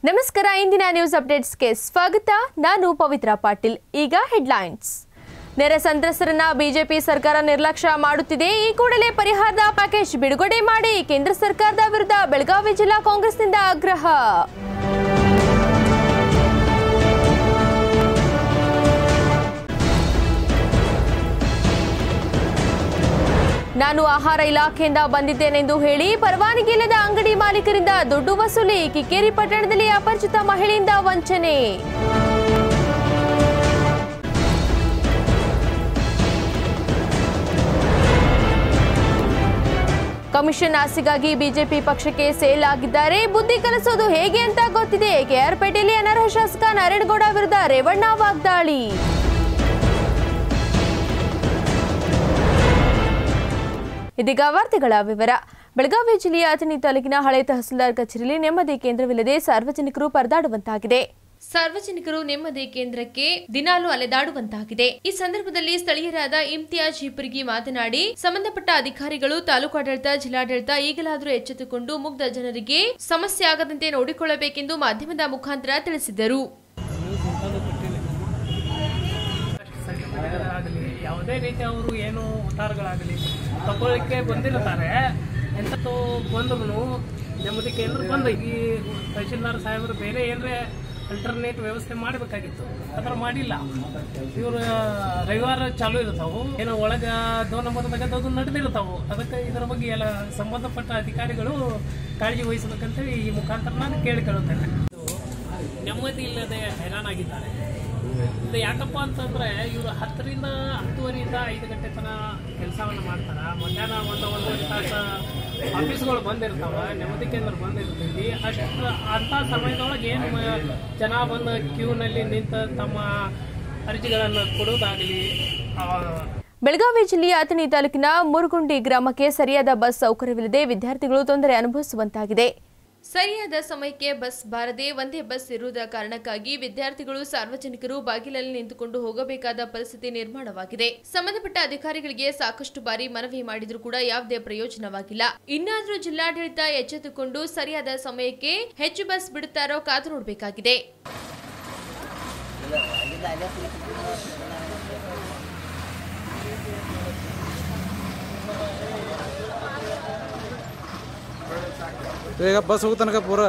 ನಮಸ್ಕಾರ ಇಂದಿನ ನ್ಯೂಸ್ ಅಪ್ಡೇಟ್ಸ್ಗೆ ಸ್ವಾಗತ ನಾನು ಪವಿತ್ರ ಪಾಟೀಲ್ ಈಗ ಹೆಡ್ಲೈನ್ಸ್ ನೆರೆ ಸಂತ್ರಸ್ತರನ್ನ ಬಿಜೆಪಿ ಸರ್ಕಾರ ನಿರ್ಲಕ್ಷ್ಯ ಮಾಡುತ್ತಿದೆ ಈ ಕೂಡಲೇ ಪರಿಹಾರದ ಪ್ಯಾಕೇಜ್ ಬಿಡುಗಡೆ ಮಾಡಿ ಕೇಂದ್ರ ಸರ್ಕಾರದ ವಿರುದ್ಧ ಬೆಳಗಾವಿ ಜಿಲ್ಲಾ ಕಾಂಗ್ರೆಸ್ನಿಂದ ಆಗ್ರಹ ನಾನು ಆಹಾರ ಇಲಾಖೆಯಿಂದ ಬಂದಿದ್ದೇನೆಂದು ಹೇಳಿ ಪರವಾನಗಿ ಇಲ್ಲದ ಅಂಗಡಿ ಮಾಲೀಕರಿಂದ ದುಡ್ಡು ವಸೂಲಿ ಕಿಕ್ಕೇರಿ ಪಟ್ಟಣದಲ್ಲಿ ಅಪರಿಚಿತ ಮಹಿಳೆಯಿಂದ ವಂಚನೆ ಕಮಿಷನ್ ಆಸೆಗಾಗಿ ಬಿಜೆಪಿ ಪಕ್ಷಕ್ಕೆ ಸೇಲ್ ಆಗಿದ್ದಾರೆ ಬುದ್ಧಿ ಕಲಿಸೋದು ಹೇಗೆ ಅಂತ ಗೊತ್ತಿದೆ ಕೆಆರ್ಪೇಟೆಯಲ್ಲಿ ಅನರ್ಹ ಶಾಸಕ ನಾರಾಯಣಗೌಡ ವಿರುದ್ಧ ರೇವಣ್ಣ ವಾಗ್ದಾಳಿ ಇದೀಗ ವಾರ್ತೆಗಳ ವಿವರ ಬೆಳಗಾವಿ ಜಿಲ್ಲೆಯ ಅಥಣಿ ತಾಲೂಕಿನ ಹಳೆ ತಹಸೀಲ್ದಾರ್ ಕಚೇರಿಯಲ್ಲಿ ನೆಮ್ಮದಿ ಕೇಂದ್ರವಿಲ್ಲದೆ ಸಾರ್ವಜನಿಕರು ಪರದಾಡುವಂತಾಗಿದೆ ಸಾರ್ವಜನಿಕರು ನೆಮ್ಮದಿ ಕೇಂದ್ರಕ್ಕೆ ದಿನಾಲು ಅಲೆದಾಡುವಂತಾಗಿದೆ ಈ ಸಂದರ್ಭದಲ್ಲಿ ಸ್ಥಳೀಯರಾದ ಇಮ್ತಿಯಾಜ್ ಹಿಪ್ಪರಿಗಿ ಮಾತನಾಡಿ ಸಂಬಂಧಪಟ್ಟ ಅಧಿಕಾರಿಗಳು ತಾಲೂಕಾಡಳಿತ ಜಿಲ್ಲಾಡಳಿತ ಈಗಲಾದರೂ ಎಚ್ಚೆತ್ತುಕೊಂಡು ಮುಗ್ಧ ಜನರಿಗೆ ಸಮಸ್ಯೆ ಆಗದಂತೆ ನೋಡಿಕೊಳ್ಳಬೇಕೆಂದು ಮಾಧ್ಯಮದ ಮುಖಾಂತರ ತಿಳಿಸಿದರು ಆಗಲಿ ಯಾವುದೇ ರೀತಿ ಅವರು ಏನು ಉತ್ತಾರಗಳಾಗಲಿ ತಗೊಳ್ಳಿಕ್ಕೆ ಬಂದಿರ್ತಾರೆ ಎಂಥದ್ದು ಬಂದ್ರು ನೆಮ್ಮದಿ ಕೇಂದ್ರ ಬಂದು ಈ ತಹಶೀಲ್ದಾರ್ ಸಾಹೇಬರು ಬೇರೆ ಏನರೇ ಅಲ್ಟರ್ನೇಟ್ ವ್ಯವಸ್ಥೆ ಮಾಡಬೇಕಾಗಿತ್ತು ಅದರ ಮಾಡಿಲ್ಲ ಇವರು ರವಿವಾರ ಚಾಲೂ ಇರ್ತಾವು ಏನೋ ಒಳಗ ದೋ ನಂಬರ್ದಾಗ ಅದು ನಡೆದಿರ್ತಾವು ಅದಕ್ಕೆ ಇದರ ಬಗ್ಗೆ ಎಲ್ಲ ಸಂಬಂಧಪಟ್ಟ ಅಧಿಕಾರಿಗಳು ಕಾಳಜಿ ವಹಿಸಬೇಕಂತೇಳಿ ಈ ಮುಖಾಂತರ ನಾನು ಕೇಳಿಕೊಳ್ಳುತ್ತೇನೆ ಇದು ನೆಮ್ಮದಿ ಇಲ್ಲದೆ ಹೈರಾಣಾಗಿದ್ದಾರೆ ಇದು ಯಾಕಪ್ಪ ಅಂತಂದ್ರೆ ಇವರು ಹತ್ತರಿಂದ ಹತ್ತುವರೆಯಿಂದ ಐದು ಗಂಟೆ ತನಕ ಕೆಲಸವನ್ನು ಮಾಡ್ತಾರ ಮಧ್ಯಾಹ್ನ ಒಂದು ಒಂದೂವರೆ ತಾಸು ಆಫೀಸ್ಗಳು ಬಂದಿರ್ತಾವ ನೆಮ್ಮದಿ ಕೇಂದ್ರ ಬಂದಿರ್ತೈತಿ ಅಷ್ಟು ಅಂಥ ಸಮಯದೊಳಗೆ ಏನು ಮ- ಜನ ಬಂದು ಕ್ಯೂನಲ್ಲಿ ನಿಂತು ತಮ್ಮ ಅರ್ಜಿಗಳನ್ನು ಕೊಡೋದಾಗಲಿ ಬೆಳಗಾವಿ ಜಿಲ್ಲೆಯ ಅಥಣಿ ತಾಲೂಕಿನ ಮುರುಗುಂಡಿ ಗ್ರಾಮಕ್ಕೆ ಸರಿಯಾದ ಬಸ್ ಸೌಕರ್ಯವಿಲ್ಲದೆ ವಿದ್ಯಾರ್ಥಿಗಳು ತೊಂದರೆ ಅನುಭವಿಸುವಂತಾಗಿದೆ ಸರಿಯಾದ ಸಮಯಕ್ಕೆ ಬಸ್ ಬಾರದೆ ಒಂದೇ ಬಸ್ ಇರುವುದರ ಕಾರಣಕ್ಕಾಗಿ ವಿದ್ಯಾರ್ಥಿಗಳು ಸಾರ್ವಜನಿಕರು ಬಾಗಿಲಲ್ಲಿ ನಿಂತುಕೊಂಡು ಹೋಗಬೇಕಾದ ಪರಿಸ್ಥಿತಿ ನಿರ್ಮಾಣವಾಗಿದೆ ಸಂಬಂಧಪಟ್ಟ ಅಧಿಕಾರಿಗಳಿಗೆ ಸಾಕಷ್ಟು ಬಾರಿ ಮನವಿ ಮಾಡಿದ್ರೂ ಕೂಡ ಯಾವುದೇ ಪ್ರಯೋಜನವಾಗಿಲ್ಲ ಇನ್ನಾದ್ರೂ ಜಿಲ್ಲಾಡಳಿತ ಎಚ್ಚೆತ್ತುಕೊಂಡು ಸರಿಯಾದ ಸಮಯಕ್ಕೆ ಹೆಚ್ಚು ಬಸ್ ಬಿಡುತ್ತಾರೋ ಕಾದು ನೋಡಬೇಕಾಗಿದೆ ಈಗ ಬಸ್ ಹೋಗೋ ತನಕ ಪೂರ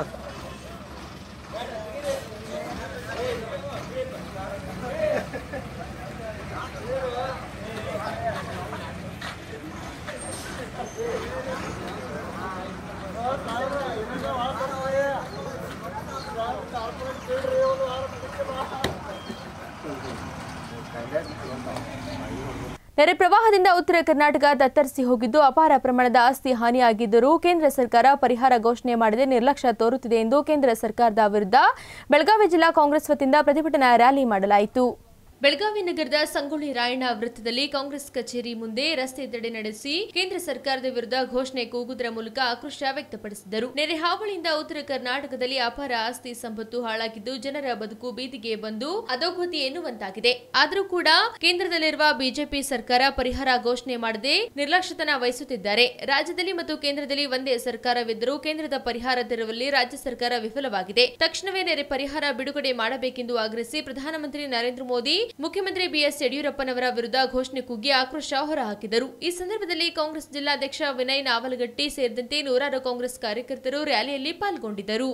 ನೆರೆ ಪ್ರವಾಹದಿಂದ ಉತ್ತರ ಕರ್ನಾಟಕ ತತ್ತರಿಸಿ ಹೋಗಿದ್ದು ಅಪಾರ ಪ್ರಮಾಣದ ಆಸ್ತಿ ಹಾನಿಯಾಗಿದ್ದರೂ ಕೇಂದ್ರ ಸರ್ಕಾರ ಪರಿಹಾರ ಘೋಷಣೆ ಮಾಡದೆ ನಿರ್ಲಕ್ಷ್ಯ ತೋರುತ್ತಿದೆ ಎಂದು ಕೇಂದ್ರ ಸರ್ಕಾರದ ವಿರುದ್ಧ ಬೆಳಗಾವಿ ಜಿಲ್ಲಾ ಕಾಂಗ್ರೆಸ್ ವತಿಯಿಂದ ಪ್ರತಿಭಟನಾ ರ್ಯಾಲಿ ಮಾಡಲಾಯಿತು ಬೆಳಗಾವಿ ನಗರದ ಸಂಗೊಳ್ಳಿ ರಾಯಣ್ಣ ವೃತ್ತದಲ್ಲಿ ಕಾಂಗ್ರೆಸ್ ಕಚೇರಿ ಮುಂದೆ ರಸ್ತೆ ತಡೆ ನಡೆಸಿ ಕೇಂದ್ರ ಸರ್ಕಾರದ ವಿರುದ್ಧ ಘೋಷಣೆ ಕೂಗುವುದರ ಮೂಲಕ ಆಕ್ರೋಶ ವ್ಯಕ್ತಪಡಿಸಿದರು ನೆರೆ ಹಾವಳಿಯಿಂದ ಉತ್ತರ ಕರ್ನಾಟಕದಲ್ಲಿ ಅಪಾರ ಆಸ್ತಿ ಸಂಪತ್ತು ಹಾಳಾಗಿದ್ದು ಜನರ ಬದುಕು ಬೀದಿಗೆ ಬಂದು ಅಧೋಗತಿ ಎನ್ನುವಂತಾಗಿದೆ ಆದರೂ ಕೂಡ ಕೇಂದ್ರದಲ್ಲಿರುವ ಬಿಜೆಪಿ ಸರ್ಕಾರ ಪರಿಹಾರ ಘೋಷಣೆ ಮಾಡದೆ ನಿರ್ಲಕ್ಷ್ಯತನ ವಹಿಸುತ್ತಿದ್ದಾರೆ ರಾಜ್ಯದಲ್ಲಿ ಮತ್ತು ಕೇಂದ್ರದಲ್ಲಿ ಒಂದೇ ಸರ್ಕಾರವಿದ್ದರೂ ಕೇಂದ್ರದ ಪರಿಹಾರ ತೆರವಲ್ಲಿ ರಾಜ್ಯ ಸರ್ಕಾರ ವಿಫಲವಾಗಿದೆ ತಕ್ಷಣವೇ ನೆರೆ ಪರಿಹಾರ ಬಿಡುಗಡೆ ಮಾಡಬೇಕೆಂದು ಆಗ್ರಹಿಸಿ ಪ್ರಧಾನಮಂತ್ರಿ ನರೇಂದ್ರ ಮೋದಿ ಮುಖ್ಯಮಂತ್ರಿ ಬಿಎಸ್ ಯಡಿಯೂರಪ್ಪನವರ ವಿರುದ್ಧ ಘೋಷಣೆ ಕೂಗಿ ಆಕ್ರೋಶ ಹೊರಹಾಕಿದರು ಈ ಸಂದರ್ಭದಲ್ಲಿ ಕಾಂಗ್ರೆಸ್ ಜಿಲ್ಲಾಧ್ಯಕ್ಷ ವಿನಯ್ ನಾವಲಗಟ್ಟಿ ಸೇರಿದಂತೆ ನೂರಾರು ಕಾಂಗ್ರೆಸ್ ಕಾರ್ಯಕರ್ತರು ರ್ಯಾಲಿಯಲ್ಲಿ ಪಾಲ್ಗೊಂಡಿದ್ದರು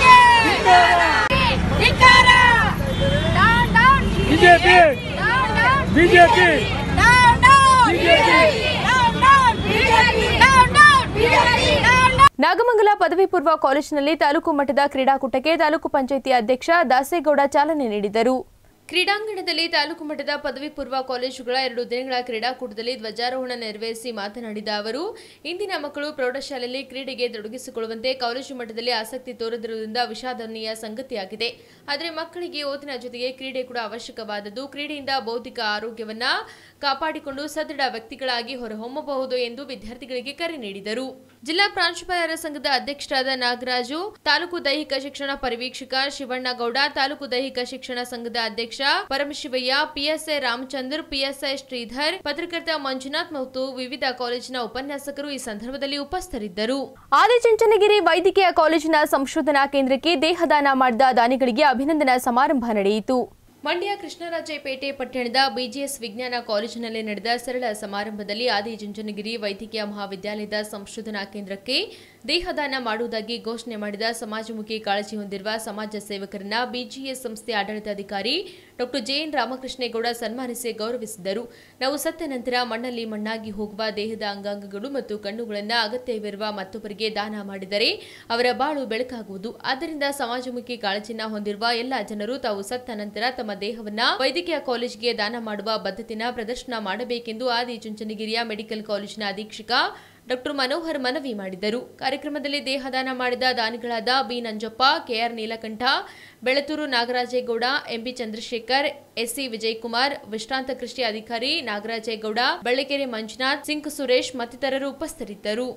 ಧಿಕ್ಕಾರ! Down, down! BJP Down, down! BJP Down, down! BJP! Down, down! BJP! Down, down! BJP! Down, down! Nagamangala ಪದವಿ ಪೂರ್ವ ಕಾಲೇಜಿನಲ್ಲಿ ತಾಲೂಕು ಮಟ್ಟದ ಕ್ರೀಡಾಕೂಟಕ್ಕೆ ತಾಲೂಕು ಪಂಚಾಯಿತಿ ಅಧ್ಯಕ್ಷ ದಾಸೇಗೌಡ ಚಾಲನೆ ನೀಡಿದರು ಕ್ರೀಡಾಂಗಣದಲ್ಲಿ ತಾಲೂಕು ಮಟ್ಟದ ಪದವಿ ಪೂರ್ವ ಕಾಲೇಜುಗಳ ಎರಡು ದಿನಗಳ ಕ್ರೀಡಾಕೂಟದಲ್ಲಿ ಧ್ವಜಾರೋಹಣ ನೆರವೇರಿಸಿ ಮಾತನಾಡಿದ ಅವರು ಇಂದಿನ ಮಕ್ಕಳು ಪ್ರೌಢಶಾಲೆಯಲ್ಲಿ ಕ್ರೀಡೆಗೆ ತೊಡಗಿಸಿಕೊಳ್ಳುವಂತೆ ಕಾಲೇಜು ಮಟ್ಟದಲ್ಲಿ ಆಸಕ್ತಿ ತೋರದಿರುವುದರಿಂದ ವಿಷಾದನೀಯ ಸಂಗತಿಯಾಗಿದೆ ಆದರೆ ಮಕ್ಕಳಿಗೆ ಓದಿನ ಜೊತೆಗೆ ಕ್ರೀಡೆ ಕೂಡ ಅವಶ್ಯಕವಾದದ್ದು ಕ್ರೀಡೆಯಿಂದ ಬೌದ್ಧಿಕ ಆರೋಗ್ಯವನ್ನ ಕಾಪಾಡಿಕೊಂಡು ಸದೃಢ ವ್ಯಕ್ತಿಗಳಾಗಿ ಹೊರಹೊಮ್ಮಬಹುದು ಎಂದು ವಿದ್ಯಾರ್ಥಿಗಳಿಗೆ ಕರೆ ನೀಡಿದರು ಜಿಲ್ಲಾ ಪ್ರಾಂಶುಪಾಲರ ಸಂಘದ ಅಧ್ಯಕ್ಷರಾದ ನಾಗರಾಜು ತಾಲೂಕು ದೈಹಿಕ ಶಿಕ್ಷಣ ಪರಿವೀಕ್ಷಕ ಶಿವಣ್ಣಗೌಡ ತಾಲೂಕು ದೈಹಿಕ ಶಿಕ್ಷಣ ಸಂಘದ ಅಧ್ಯಕ್ಷ ಪರಮಶಿವಯ್ಯ ಪಿಎಸ್ಐ ರಾಮಚಂದ್ರ ಪಿಎಸ್ಐ ಶ್ರೀಧರ್ ಪತ್ರಕರ್ತ ಮಂಜುನಾಥ್ ಮತ್ತು ವಿವಿಧ ಕಾಲೇಜಿನ ಉಪನ್ಯಾಸಕರು ಈ ಸಂದರ್ಭದಲ್ಲಿ ಉಪಸ್ಥಿತರಿದ್ದರು ಆದಿಚುಂಚನಗಿರಿ ವೈದ್ಯಕೀಯ ಕಾಲೇಜಿನ ಸಂಶೋಧನಾ ಕೇಂದ್ರಕ್ಕೆ ದೇಹದಾನ ಮಾಡಿದ ದಾನಿಗಳಿಗೆ ಅಭಿನಂದನಾ ಸಮಾರಂಭ ನಡೆಯಿತು ಮಂಡ್ಯ ಕೃಷ್ಣರಾಜಪೇಟೆ ಪಟ್ಟಣದ ಬಿಜಿಎಸ್ ವಿಜ್ಞಾನ ಕಾಲೇಜಿನಲ್ಲಿ ನಡೆದ ಸರಳ ಸಮಾರಂಭದಲ್ಲಿ ಆದಿಚುಂಚನಗಿರಿ ವೈದ್ಯಕೀಯ ಮಹಾವಿದ್ಯಾಲಯದ ಸಂಶೋಧನಾ ಕೇಂದ್ರಕ್ಕೆ ದೇಹದಾನ ಮಾಡುವುದಾಗಿ ಘೋಷಣೆ ಮಾಡಿದ ಸಮಾಜಮುಖಿ ಕಾಳಜಿ ಹೊಂದಿರುವ ಸಮಾಜ ಸೇವಕರನ್ನ ಬಿಜಿಎಸ್ ಸಂಸ್ಥೆ ಆಡಳಿತಾಧಿಕಾರಿ ಡಾಕ್ಟರ್ ಜೆಎನ್ ರಾಮಕೃಷ್ಣೇಗೌಡ ಸನ್ಮಾನಿಸಿ ಗೌರವಿಸಿದರು ನಾವು ಸತ್ತ ನಂತರ ಮಣ್ಣಲ್ಲಿ ಮಣ್ಣಾಗಿ ಹೋಗುವ ದೇಹದ ಅಂಗಾಂಗಗಳು ಮತ್ತು ಕಣ್ಣುಗಳನ್ನು ಅಗತ್ಯವಿರುವ ಮತ್ತೊಬ್ಬರಿಗೆ ದಾನ ಮಾಡಿದರೆ ಅವರ ಬಾಳು ಬೆಳಕಾಗುವುದು ಆದ್ದರಿಂದ ಸಮಾಜಮುಖಿ ಕಾಳಜಿನ ಹೊಂದಿರುವ ಎಲ್ಲ ಜನರು ತಾವು ಸತ್ತ ನಂತರ ತಮ್ಮ ದೇಹವನ್ನ ವೈದ್ಯಕೀಯ ಕಾಲೇಜಿಗೆ ದಾನ ಮಾಡುವ ಬದ್ಧತೆನ ಪ್ರದರ್ಶನ ಮಾಡಬೇಕೆಂದು ಆದಿ ಚುಂಚನಗಿರಿಯ ಮೆಡಿಕಲ್ ಕಾಲೇಜಿನ ಅಧೀಕ್ಷಕ ಡಾಕ್ಟರ್ ಮನೋಹರ್ ಮನವಿ ಮಾಡಿದರು ಕಾರ್ಯಕ್ರಮದಲ್ಲಿ ದೇಹದಾನ ಮಾಡಿದ ದಾನಿಗಳಾದ B Nanjappa KR Neelakantha Belathur Nagarajegowda MB Chandrashekar SC Vijayakumar ವಿಶ್ರಾಂತ ಕೃಷಿ ಅಧಿಕಾರಿ ನಾಗರಾಜೇಗೌಡ ಬಳ್ಳಿಕೆರೆ ಮಂಜುನಾಥ್ ಸಿಂಕ್ ಸುರೇಶ್ ಮತ್ತಿತರರು ಉಪಸ್ಥಿತರಿದ್ದರು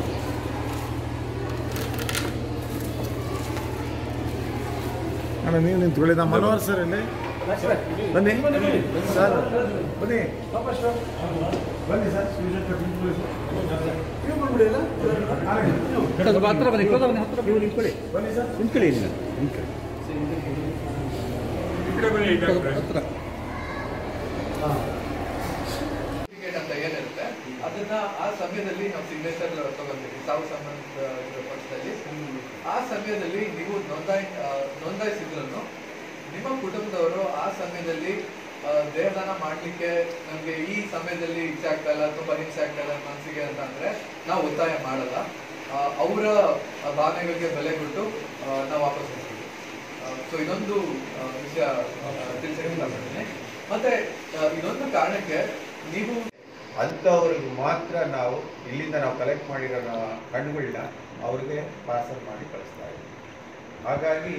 ಅಣ್ಣ ನೀವು ನಿಂತ್ಕೊಳ್ಳಿ ನಮ್ಮ ಮನೋಹರ್ ಸರ್ ಇಲ್ಲಿ ಬನ್ನಿ ಸರ್ ಬನ್ನಿ ಬನ್ನಿ ಸರ್ ನೀವು ಬಂದ್ಬಿಡಿ ಅಲ್ಲ? ನೀವು ನಿಂತ್ಕೊಳ್ಳಿ ಬನ್ನಿ ಸರ್ ನಿಂತ್ಕೊಳ್ಳಿ ಇಲ್ಲಿ ನಿಂತ್ಕೊಳ್ಳಿ ಹತ್ರ ಸರ್ಟಿಫಿಕೇಟ್ ಅಂತ ಏನಿರುತ್ತೆ ಅದನ್ನ ಆ ಸಮಯದಲ್ಲಿ ನಾವು ಸಿಗ್ನೇಚರ್ ತಗೊಂತೀವಿ ಸಾವು ಸಂಬಂಧ ಪಕ್ಷದಲ್ಲಿ ಆ ಸಮಯದಲ್ಲಿ ನೀವು ನೋಂದಾಯಿ ಆ, ನೋಂದಾಯಿಸಿದ್ರು ನಿಮ್ಮ ಕುಟುಂಬದವರು ಆ ಸಮಯದಲ್ಲಿ ಆ, ದೇಹದಾನ ಮಾಡ್ಲಿಕ್ಕೆ ನಮ್ಗೆ ಈ ಸಮಯದಲ್ಲಿ ಇಚ್ಛೆ ಆಗ್ತಾ ಇಲ್ಲ ತುಂಬಾ ಹಿಂಸೆ ಆಗ್ತಾ ಇಲ್ಲ ಮನಸ್ಸಿಗೆ ಅಂತ ಅಂದ್ರೆ ನಾವು ಒತ್ತಾಯ ಮಾಡಲ್ಲ ಆ, ಅವರ ಭಾವನೆಗಳಿಗೆ ಬೆಲೆ ಕೊಟ್ಟು ಆ, ನಾವು ವಾಪಸ್ ಹೋಗ್ತೀವಿ ಸೊ ಇದೊಂದು ಆ, ವಿಷಯ ತಿಳಿಸಕ್ಕೆ ಇಷ್ಟಪಡ್ತೀನಿ ಮತ್ತೆ ಆ, ಇದೊಂದು ಕಾರಣಕ್ಕೆ ನೀವು ಅಂಥವ್ರಿಗೆ ಮಾತ್ರ ನಾವು ಇಲ್ಲಿಂದ ನಾವು ಕಲೆಕ್ಟ್ ಮಾಡಿರೋ ನಾ- ಕಣ್ಣುಗಳನ್ನ ಅವ್ರಿಗೆ ಪಾರ್ಸಲ್ ಮಾಡಿ ಕಳಿಸ್ತಾ ಇದ್ದೀವಿ ಹಾಗಾಗಿ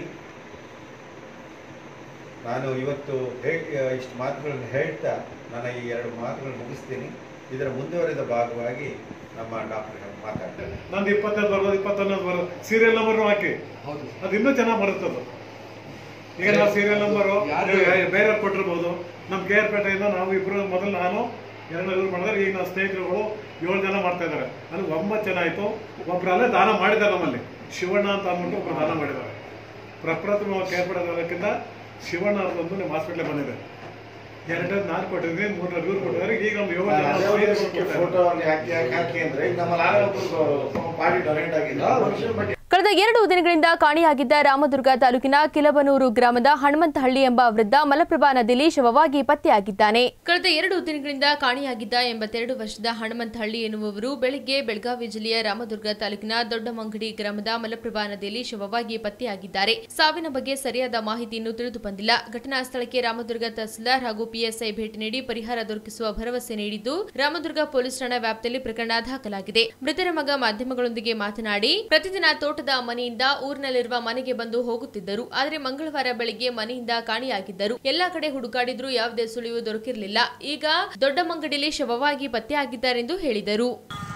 ನಾನು ಇವತ್ತು ಹೇ ಇಷ್ಟು ಮಾತುಗಳನ್ನು ಹೇಳ್ತಾ ನನ್ನ ಈ ಎರಡು ಮಾತುಗಳನ್ನು ಮುಗಿಸ್ತೀನಿ ಇದರ ಮುಂದುವರೆದ ಭಾಗವಾಗಿ ನಮ್ಮ ಡಾಕ್ಟರ್ ಮಾತಾಡ್ತಾರೆ ನಂದು ಇಪ್ಪತ್ತೈದು ಬರೋದು ಇಪ್ಪತ್ತೊಂದು ಬರೋದು ಸೀರಿಯಲ್ ನಂಬರ್ ಹಾಕಿ ಹೌದು ಅದು ಇನ್ನೂ ಚೆನ್ನಾಗಿ ಬರುತ್ತದು ಈಗ ನಾವು ಸೀರಿಯಲ್ ನಂಬರು ಯಾರು- ಬೇರೆ ಕೊಟ್ಟಿರ್ಬೋದು ನಮ್ಮ ಕೆ ಆರ್ ಪೇಟೆಯಿಂದ ನಾವು ಇಬ್ರು ಮೊದಲು ನಾನು ಎರಡು ಇವ್ರು ಮಾಡಿದ್ರೆ ಈಗ ನಾವು ಸ್ನೇಹಿತರುಗಳು ಏಳು ಜನ ಮಾಡ್ತಾ ಇದ್ದಾರೆ ನನಗೆ ಒಂಬತ್ತು ಜನ ಆಯಿತು ಒಬ್ರು ಅಲ್ಲೇ ದಾನ ಮಾಡಿದ್ದಾರೆ ನಮ್ಮಲ್ಲಿ ಶಿವಣ್ಣ ಅಂತ ಅಂದ್ಬಿಟ್ಟು ಒಬ್ರು ದಾನ ಮಾಡಿದ್ದಾರೆ ಪ್ರಪ್ರಥಮ ಕೆ ಆರ್ ಪೇಟೆ ತಾಲೂಕಿಂದ ಶಿವಣ್ಣ ಅವ್ರದ್ದೊಂದು ನಿಮ್ಮ ಹಾಸ್ಪಿಟ್ಲಿಗೆ ಬಂದಿದೆ ಎರಡನೇದು ನಾನು ಕೊಟ್ಟಿದ್ದೀನಿ ಮೂರನೇದು ಇವ್ರು ಕೊಟ್ಟಿದ್ದಾರೆ ಈಗ ಒಂದು ಏಳು ಜನ ಐದು ಜನ ಕೊಟ್ಟಿದ್ದಾರೆ. ಫೋಟೋ ಯಾಕೆ ಯಾಕೆ ಅಂದ್ರೆ ಈಗ ನಮ್ಮ ನಾಳೆ ಒಬ್ಬರು ಪಾರ್ಟಿ ಡೊನೇಟ್ ಆಗಿಲ್ಲ ಕಳೆದ ಎರಡು ದಿನಗಳಿಂದ ಕಾಣೆಯಾಗಿದ್ದ ರಾಮದುರ್ಗ ತಾಲೂಕಿನ ಕಿಲಬನೂರು ಗ್ರಾಮದ ಹನುಮಂತಹಳ್ಳಿ ಎಂಬ ವೃದ್ಧ ಮಲಪ್ರಭಾ ನದಿಯಲ್ಲಿ ಶವವಾಗಿ ಪತ್ತೆಯಾಗಿದ್ದಾನೆ ಕಳೆದ ಎರಡು ದಿನಗಳಿಂದ ಕಾಣೆಯಾಗಿದ್ದ ಎಂಬತ್ತೆರಡು ವರ್ಷದ ಹನುಮಂತಹಳ್ಳಿ ಎನ್ನುವವರು ಬೆಳಗ್ಗೆ ಬೆಳಗಾವಿ ಜಿಲ್ಲೆಯ ರಾಮದುರ್ಗ ತಾಲೂಕಿನ ದೊಡ್ಡಮಂಗಡಿ ಗ್ರಾಮದ ಮಲಪ್ರಭಾ ನದಿಯಲ್ಲಿ ಶವವಾಗಿ ಪತ್ತೆಯಾಗಿದ್ದಾರೆ ಸಾವಿನ ಬಗ್ಗೆ ಸರಿಯಾದ ಮಾಹಿತಿಯನ್ನು ತಿಳಿದು ಬಂದಿಲ್ಲ ಘಟನಾ ಸ್ಥಳಕ್ಕೆ ರಾಮದುರ್ಗ ತಹಸೀಲ್ದಾರ್ ಹಾಗೂ ಪಿಎಸ್ಐ ಭೇಟಿ ನೀಡಿ ಪರಿಹಾರ ದೊರಕಿಸುವ ಭರವಸೆ ನೀಡಿದ್ದು ರಾಮದುರ್ಗ ಪೊಲೀಸ್ ಠಾಣಾ ವ್ಯಾಪ್ತಿಯಲ್ಲಿ ಪ್ರಕರಣ ದಾಖಲಾಗಿದೆ ಮೃತರ ಮಗ ಮಾಧ್ಯಮಗಳೊಂದಿಗೆ ಮಾತನಾಡಿ ಪ್ರತಿದಿನ ತೋಟದ ಮನೆಯಿಂದ ಊರಿನಲ್ಲಿರುವ ಮನೆಗೆ ಬಂದು ಹೋಗುತ್ತಿದ್ದರು ಆದರೆ ಮಂಗಳವಾರ ಬೆಳಿಗ್ಗೆ ಮನೆಯಿಂದ ಕಾಣೆಯಾಗಿದ್ದರು ಎಲ್ಲಾ ಕಡೆ ಹುಡುಕಾಡಿದ್ರೂ ಯಾವುದೇ ಸುಳಿವು ದೊರಕಿರಲಿಲ್ಲ ಈಗ ದೊಡ್ಡಮಂಗಡಿಯಲ್ಲಿ ಶವವಾಗಿ ಪತ್ತೆಯಾಗಿದ್ದಾರೆಂದು ಹೇಳಿದರು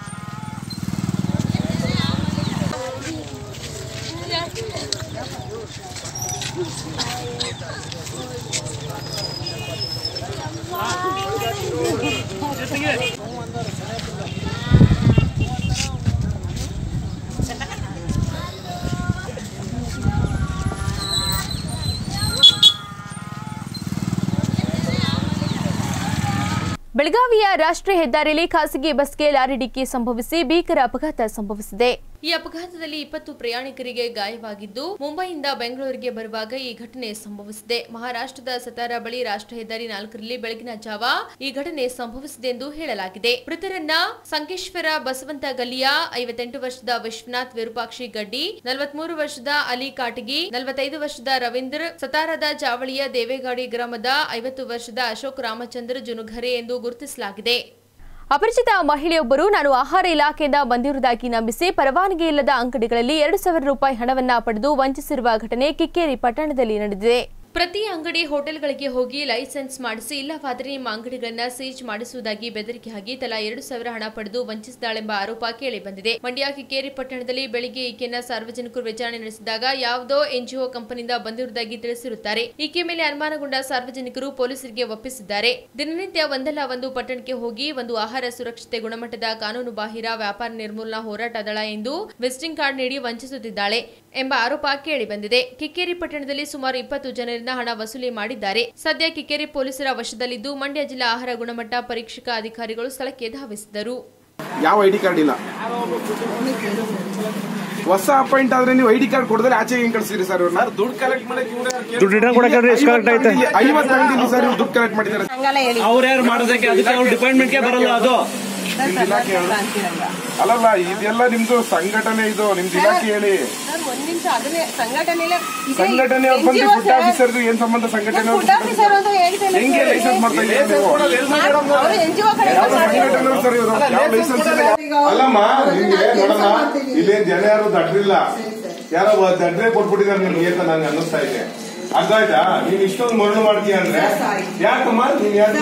ಬೆಳಗಾವಿಯ ರಾಷ್ಟ್ರೀಯ ಹೆದ್ದಾರಿಯಲ್ಲಿ ಖಾಸಗಿ ಬಸ್ಗೆ ಲಾರಿ ಡಿಕ್ಕಿ ಸಂಭವಿಸಿ ಭೀಕರ ಅಪಘಾತ ಸಂಭವಿಸಿದೆ ಈ ಅಪಘಾತದಲ್ಲಿ ಇಪ್ಪತ್ತು ಪ್ರಯಾಣಿಕರಿಗೆ ಗಾಯವಾಗಿದ್ದು ಮುಂಬೈಯಿಂದ ಬೆಂಗಳೂರಿಗೆ ಬರುವಾಗ ಈ ಘಟನೆ ಸಂಭವಿಸಿದೆ ಮಹಾರಾಷ್ಟ್ರದ ಸತಾರಾ ಬಳಿ ರಾಷ್ಟ್ರೀಯ ಹೆದ್ದಾರಿ ನಾಲ್ಕರಲ್ಲಿ ಬೆಳಗಿನ ಜಾವ ಈ ಘಟನೆ ಸಂಭವಿಸಿದೆ ಎಂದು ಹೇಳಲಾಗಿದೆ ಮೃತರನ್ನ ಸಂಕೇಶ್ವರ ಬಸವಂತ ಗಲ್ಲಿಯ ಐವತ್ತೆಂಟು ವರ್ಷದ ವಿಶ್ವನಾಥ್ ವಿರೂಪಾಕ್ಷಿ ಗಡ್ಡಿ ನಲವತ್ಮೂರು ವರ್ಷದ ಅಲಿ ಕಾಟಗಿ ನಲವತ್ತೈದು ವರ್ಷದ ರವೀಂದ್ರ ಸತಾರದ ಜಾವಳಿಯ ದೇವೇಗಾಡಿ ಗ್ರಾಮದ ಐವತ್ತು ವರ್ಷದ ಅಶೋಕ್ ರಾಮಚಂದ್ರ ಜುನುಘರೆ ಎಂದು ಗುರುತಿಸಲಾಗಿದೆ ಅಪರಿಚಿತ ಮಹಿಳೆಯೊಬ್ಬರು ನಾನು ಆಹಾರ ಇಲಾಖೆಯಿಂದ ಬಂದಿರುವುದಾಗಿ ನಂಬಿಸಿ ಪರವಾನಗಿ ಇಲ್ಲದ ಅಂಗಡಿಗಳಲ್ಲಿ ಎರಡು ಸಾವಿರ ರೂಪಾಯಿ ಹಣವನ್ನ ಪಡೆದು ವಂಚಿಸಿರುವ ಘಟನೆ ಕಿಕ್ಕೇರಿ ಪಟ್ಟಣದಲ್ಲಿ ನಡೆದಿದೆ ಪ್ರತಿ ಅಂಗಡಿ ಹೋಟೆಲ್ಗಳಿಗೆ ಹೋಗಿ ಲೈಸೆನ್ಸ್ ಮಾಡಿಸಿ ಇಲ್ಲವಾದರೆ ನಿಮ್ಮ ಅಂಗಡಿಗಳನ್ನ ಸೀಜ್ ಮಾಡಿಸುವುದಾಗಿ ಬೆದರಿಕೆ ಹಾಕಿ ತಲಾ ಎರಡು ಸಾವಿರ ಹಣ ಪಡೆದು ವಂಚಿಸಿದಾಳೆಂಬ ಆರೋಪ ಕೇಳಿ ಬಂದಿದೆ ಮಂಡ್ಯ ಕಿಕ್ಕೇರಿ ಪಟ್ಟಣದಲ್ಲಿ ಬೆಳಿಗ್ಗೆ ಈಕೆಯನ್ನ ಸಾರ್ವಜನಿಕರು ವಿಚಾರಣೆ ನಡೆಸಿದಾಗ ಯಾವುದೋ ಎನ್ಜಿಒ ಕಂಪನಿಯಿಂದ ಬಂದಿರುವುದಾಗಿ ತಿಳಿಸಿರುತ್ತಾರೆ ಈಕೆ ಮೇಲೆ ಅನುಮಾನಗೊಂಡ ಸಾರ್ವಜನಿಕರು ಪೊಲೀಸರಿಗೆ ಒಪ್ಪಿಸಿದ್ದಾರೆ ದಿನನಿತ್ಯ ಒಂದಲ್ಲ ಒಂದು ಪಟ್ಟಣಕ್ಕೆ ಹೋಗಿ ಒಂದು ಆಹಾರ ಸುರಕ್ಷತೆ ಗುಣಮಟ್ಟದ ಕಾನೂನು ಬಾಹಿರ ವ್ಯಾಪಾರ ನಿರ್ಮೂಲನಾ ಹೋರಾಟ ದಳ ಎಂದು ವಿಸಿಟಿಂಗ್ ಕಾರ್ಡ್ ನೀಡಿ ವಂಚಿಸುತ್ತಿದ್ದಾಳೆ ಎಂಬ ಆರೋಪ ಕೇಳಿ ಬಂದಿದೆ ಕಿಕ್ಕೇರಿ ಪಟ್ಟಣದಲ್ಲಿ ಸುಮಾರು ಇಪ್ಪತ್ತು ಜನರಿಂದ ಹಣ ವಸೂಲಿ ಮಾಡಿದ್ದಾರೆ ಸದ್ಯ ಕಿಕ್ಕೇರಿ ಪೊಲೀಸರ ವಶದಲ್ಲಿದ್ದು ಮಂಡ್ಯ ಜಿಲ್ಲಾ ಆಹಾರ ಗುಣಮಟ್ಟ ಪರೀಕ್ಷಕ ಅಧಿಕಾರಿಗಳು ಸ್ಥಳಕ್ಕೆ ಧಾವಿಸಿದರು ಯಾವ ಐ ಡಿ ಕಾರ್ಡ್ ಇಲ್ಲ ಹೊಸ ಅಪಾಯಿಂಟ್ ಆದ್ರೆ ನೀವು ಐ ಡಿ ಕಾರ್ಡ್ ಕೊಡದ್ರೆ ಆಚೆ ಹೆಂಗ್ ಕಳ್ಸಿರಿ ಸರ್ ಇವ್ರನ್ನ ದುಡ್ಡು ಕಲೆಕ್ಟ್ ಮಾಡಕ್ಕೆ ದುಡ್ಡು ರಿಟರ್ನ್ ಕೊಡಕ್ಕೆ ಎಷ್ಟು ಕರೆಕ್ಟ್ ಐತೆ ಐವತ್ತು ಅಂಗಡಿ ಸರ್ ಇವ್ರು ದುಡ್ಡು ಕಲೆಕ್ಟ್ ಮಾಡಿದ್ದಾರೆ ಅವ್ರು ಯಾರು ಮಾಡೋದಕ್ಕೆ ಅದಕ್ಕೆ ಅವ್ರ ಡಿಪಾರ್ಟ್ಮೆಂಟ್ಗೆ ಬರಲ್ಲ ಅದು ಅಲ್ಲಲ್ಲ ಇದೆಲ್ಲ ನಿಮ್ದು ಸಂಘಟನೆ ಇದು ನಿಮ್ದು ಇಲಾಖೆ ಹೇಳಿ ಒಂದ್ ನಿಮಿಷ ಅದನ್ನೇ ಸಂಘಟನೆಲೆ ಸಂಘಟನೆ ಅವ್ರು ಬಂದು ಫುಡ್ ಆಫೀಸರ್ ಏನ್ ಸಂಬಂಧ ಸಂಘಟನೆ ಅವ್ರು ಫುಡ್ ಆಫೀಸರ್ ಅಂತ ಹೇಳ್ತೇನೆ ಹೆಂಗೆ ಲೈಸೆನ್ಸ್ ಮಾಡ್ತಾ ಇದ್ದೀರಾ ನೀವು ಅವರು ಎನ್ ಜಿ ಒ ಕಡೆ ಯಾವ ಸಂಘಟನೆ ಸರ್ ಇವರು ಯಾವ ಲೈಸೆನ್ಸ್ ಇಲ್ಲ ಅಲ್ಲಮ್ಮ ನಿಮ್ಗೆ ನೋಡಮ್ಮ ಇಲ್ಲಿ ಜನ ಯಾರು ದಡ್ರಿಲ್ಲ ಯಾರೋ ಒಬ್ಬ ದಡ್ರೆ ಕೊಟ್ಬಿಟ್ಟಿದ್ದಾರೆ ನಿಮ್ಗೆ ಅಂತ ನಂಗೆ ಅನ್ನಿಸ್ತಾ ಇದೆ ಅರ್ಥ ಆಯ್ತಾ ನೀನ್ ಇಷ್ಟೊಂದು ಮರಳು ಮಾಡ್ತೀಯ ಅಂದ್ರೆ ಯಾಕಮ್ಮ ನೀನ್ ಯಾಕೆ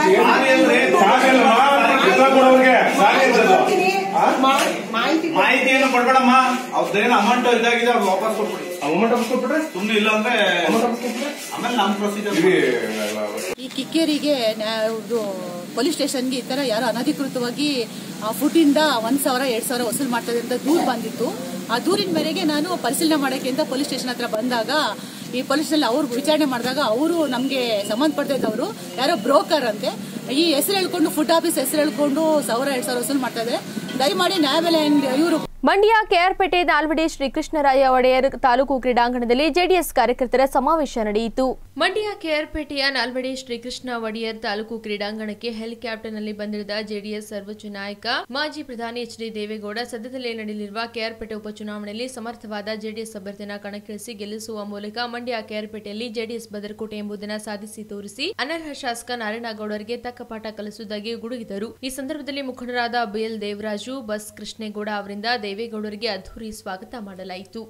ಕೊಡೋರಿಗೆ ಸಾರಿ ಅಂತದ್ದು ಆ? ಮಾಹಿತಿ ಏನು ಕೊಡ್ಬೇಡಮ್ಮ ಅವ್ರದ್ದೇನು ಅಮೌಂಟ್ ಇದಾಗಿದೆ ಅವ್ರು ವಾಪಸ್ ಕೊಟ್ಬಿಡಿ ಅಮೌಂಟ್ ವಾಪಸ್ ಕೊಟ್ಬಿಟ್ರೆ ಸುಮ್ಮನೆ ಇಲ್ಲ ಅಂದ್ರೆ ಆಮೇಲೆ ನಮ್ಮ ಪ್ರೊಸೀಜರ್ ಇರಿ, ಈ ಕಿಕ್ಕೇರಿಗೆ ಪೊಲೀಸ್ ಸ್ಟೇಷನ್ಗೆ ಈ ಥರ ಯಾರೋ ಅನಧಿಕೃತವಾಗಿ ಫುಡ್ಡಿಂದ ಒಂದು ಸಾವಿರ ಎರಡು ಸಾವಿರ ವಸೂಲು ಮಾಡ್ತದೆ ಅಂತ ದೂರು ಬಂದಿತ್ತು ಆ ದೂರಿನ ಮೇರೆಗೆ ನಾನು ಪರಿಶೀಲನೆ ಮಾಡೋಕ್ಕೆ ಅಂತ ಪೊಲೀಸ್ ಸ್ಟೇಷನ್ ಹತ್ರ ಬಂದಾಗ ಈ ಪೊಲೀಸ್ ಸ್ಟೇಷನ್ ಅವ್ರು ವಿಚಾರಣೆ ಮಾಡಿದಾಗ ಅವರು ನಮಗೆ ಸಂಬಂಧಪಟ್ಟಿದ್ದವರು ಯಾರೋ ಬ್ರೋಕರ್ ಅಂತೆ ಈ ಹೆಸರು ಹೇಳ್ಕೊಂಡು ಫುಡ್ ಆಫೀಸ್ ಹೆಸರು ಹೇಳ್ಕೊಂಡು ಸಾವಿರ ಎರಡು ಸಾವಿರ ವಸೂಲು ಮಾಡ್ತಾ ಇದ್ದಾರೆ ದಯಮಾಡಿ ನ್ಯಾಯಬೆಲೆ ಇವರು ಮಂಡ್ಯ ಕೆಆರ್ಪೇಟೆ ನಾಲ್ವಡಿ ಶ್ರೀಕೃಷ್ಣರಾಯ ಒಡೆಯರ್ ತಾಲೂಕು ಕ್ರೀಡಾಂಗಣದಲ್ಲಿ ಜೆಡಿಎಸ್ ಕಾರ್ಯಕರ್ತರ ಸಮಾವೇಶ ನಡೆಯಿತು ಮಂಡ್ಯ ಕೆಆರ್ಪೇಟೆಯ ನಾಲ್ವಡಿ ಶ್ರೀಕೃಷ್ಣ ಒಡೆಯರ್ ತಾಲೂಕು ಕ್ರೀಡಾಂಗಣಕ್ಕೆ ಹೆಲಿಕಾಪ್ಟರ್ನಲ್ಲಿ ಬಂದಿಳಿದ ಜೆಡಿಎಸ್ ಸರ್ವೋಚ್ಚ ನಾಯಕ ಮಾಜಿ ಪ್ರಧಾನಿ ಎಚ್ ಡಿ ದೇವೇಗೌಡ ಸದ್ಯದಲ್ಲೇ ನಡೆಯಲಿರುವ ಕೆಆರ್ಪೇಟೆ ಉಪಚುನಾವಣೆಯಲ್ಲಿ ಸಮರ್ಥವಾದ ಜೆಡಿಎಸ್ ಅಭ್ಯರ್ಥಿಯನ್ನು ಕಣಕ್ಕಿಳಿಸಿ ಗೆಲ್ಲಿಸುವ ಮೂಲಕ ಮಂಡ್ಯ ಕೆಆರ್ಪೇಟೆಯಲ್ಲಿ ಜೆಡಿಎಸ್ ಭದ್ರಕೋಟೆ ಎಂಬುದನ್ನು ಸಾಧಿಸಿ ತೋರಿಸಿ ಅನರ್ಹ ಶಾಸಕ ನಾರಾಯಣಗೌಡರಿಗೆ ತಕ್ಕ ಪಾಠ ಕಲಿಸುವುದಾಗಿ ಗುಡುಗಿದರು ಈ ಸಂದರ್ಭದಲ್ಲಿ ಮುಖಂಡರಾದ ಬಿಎಲ್ ದೇವರಾಜು ಬಸ್ ಕೃಷ್ಣೇಗೌಡ ಅವರಿಂದ ದೇವೇಗೌಡರಿಗೆ ಅದ್ದೂರಿ ಸ್ವಾಗತ ಮಾಡಲಾಯಿತು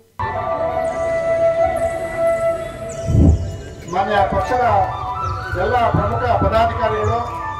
ಮಾನ್ಯ ಪಕ್ಷದ ಎಲ್ಲ ಪ್ರಮುಖ ಪದಾಧಿಕಾರಿಗಳು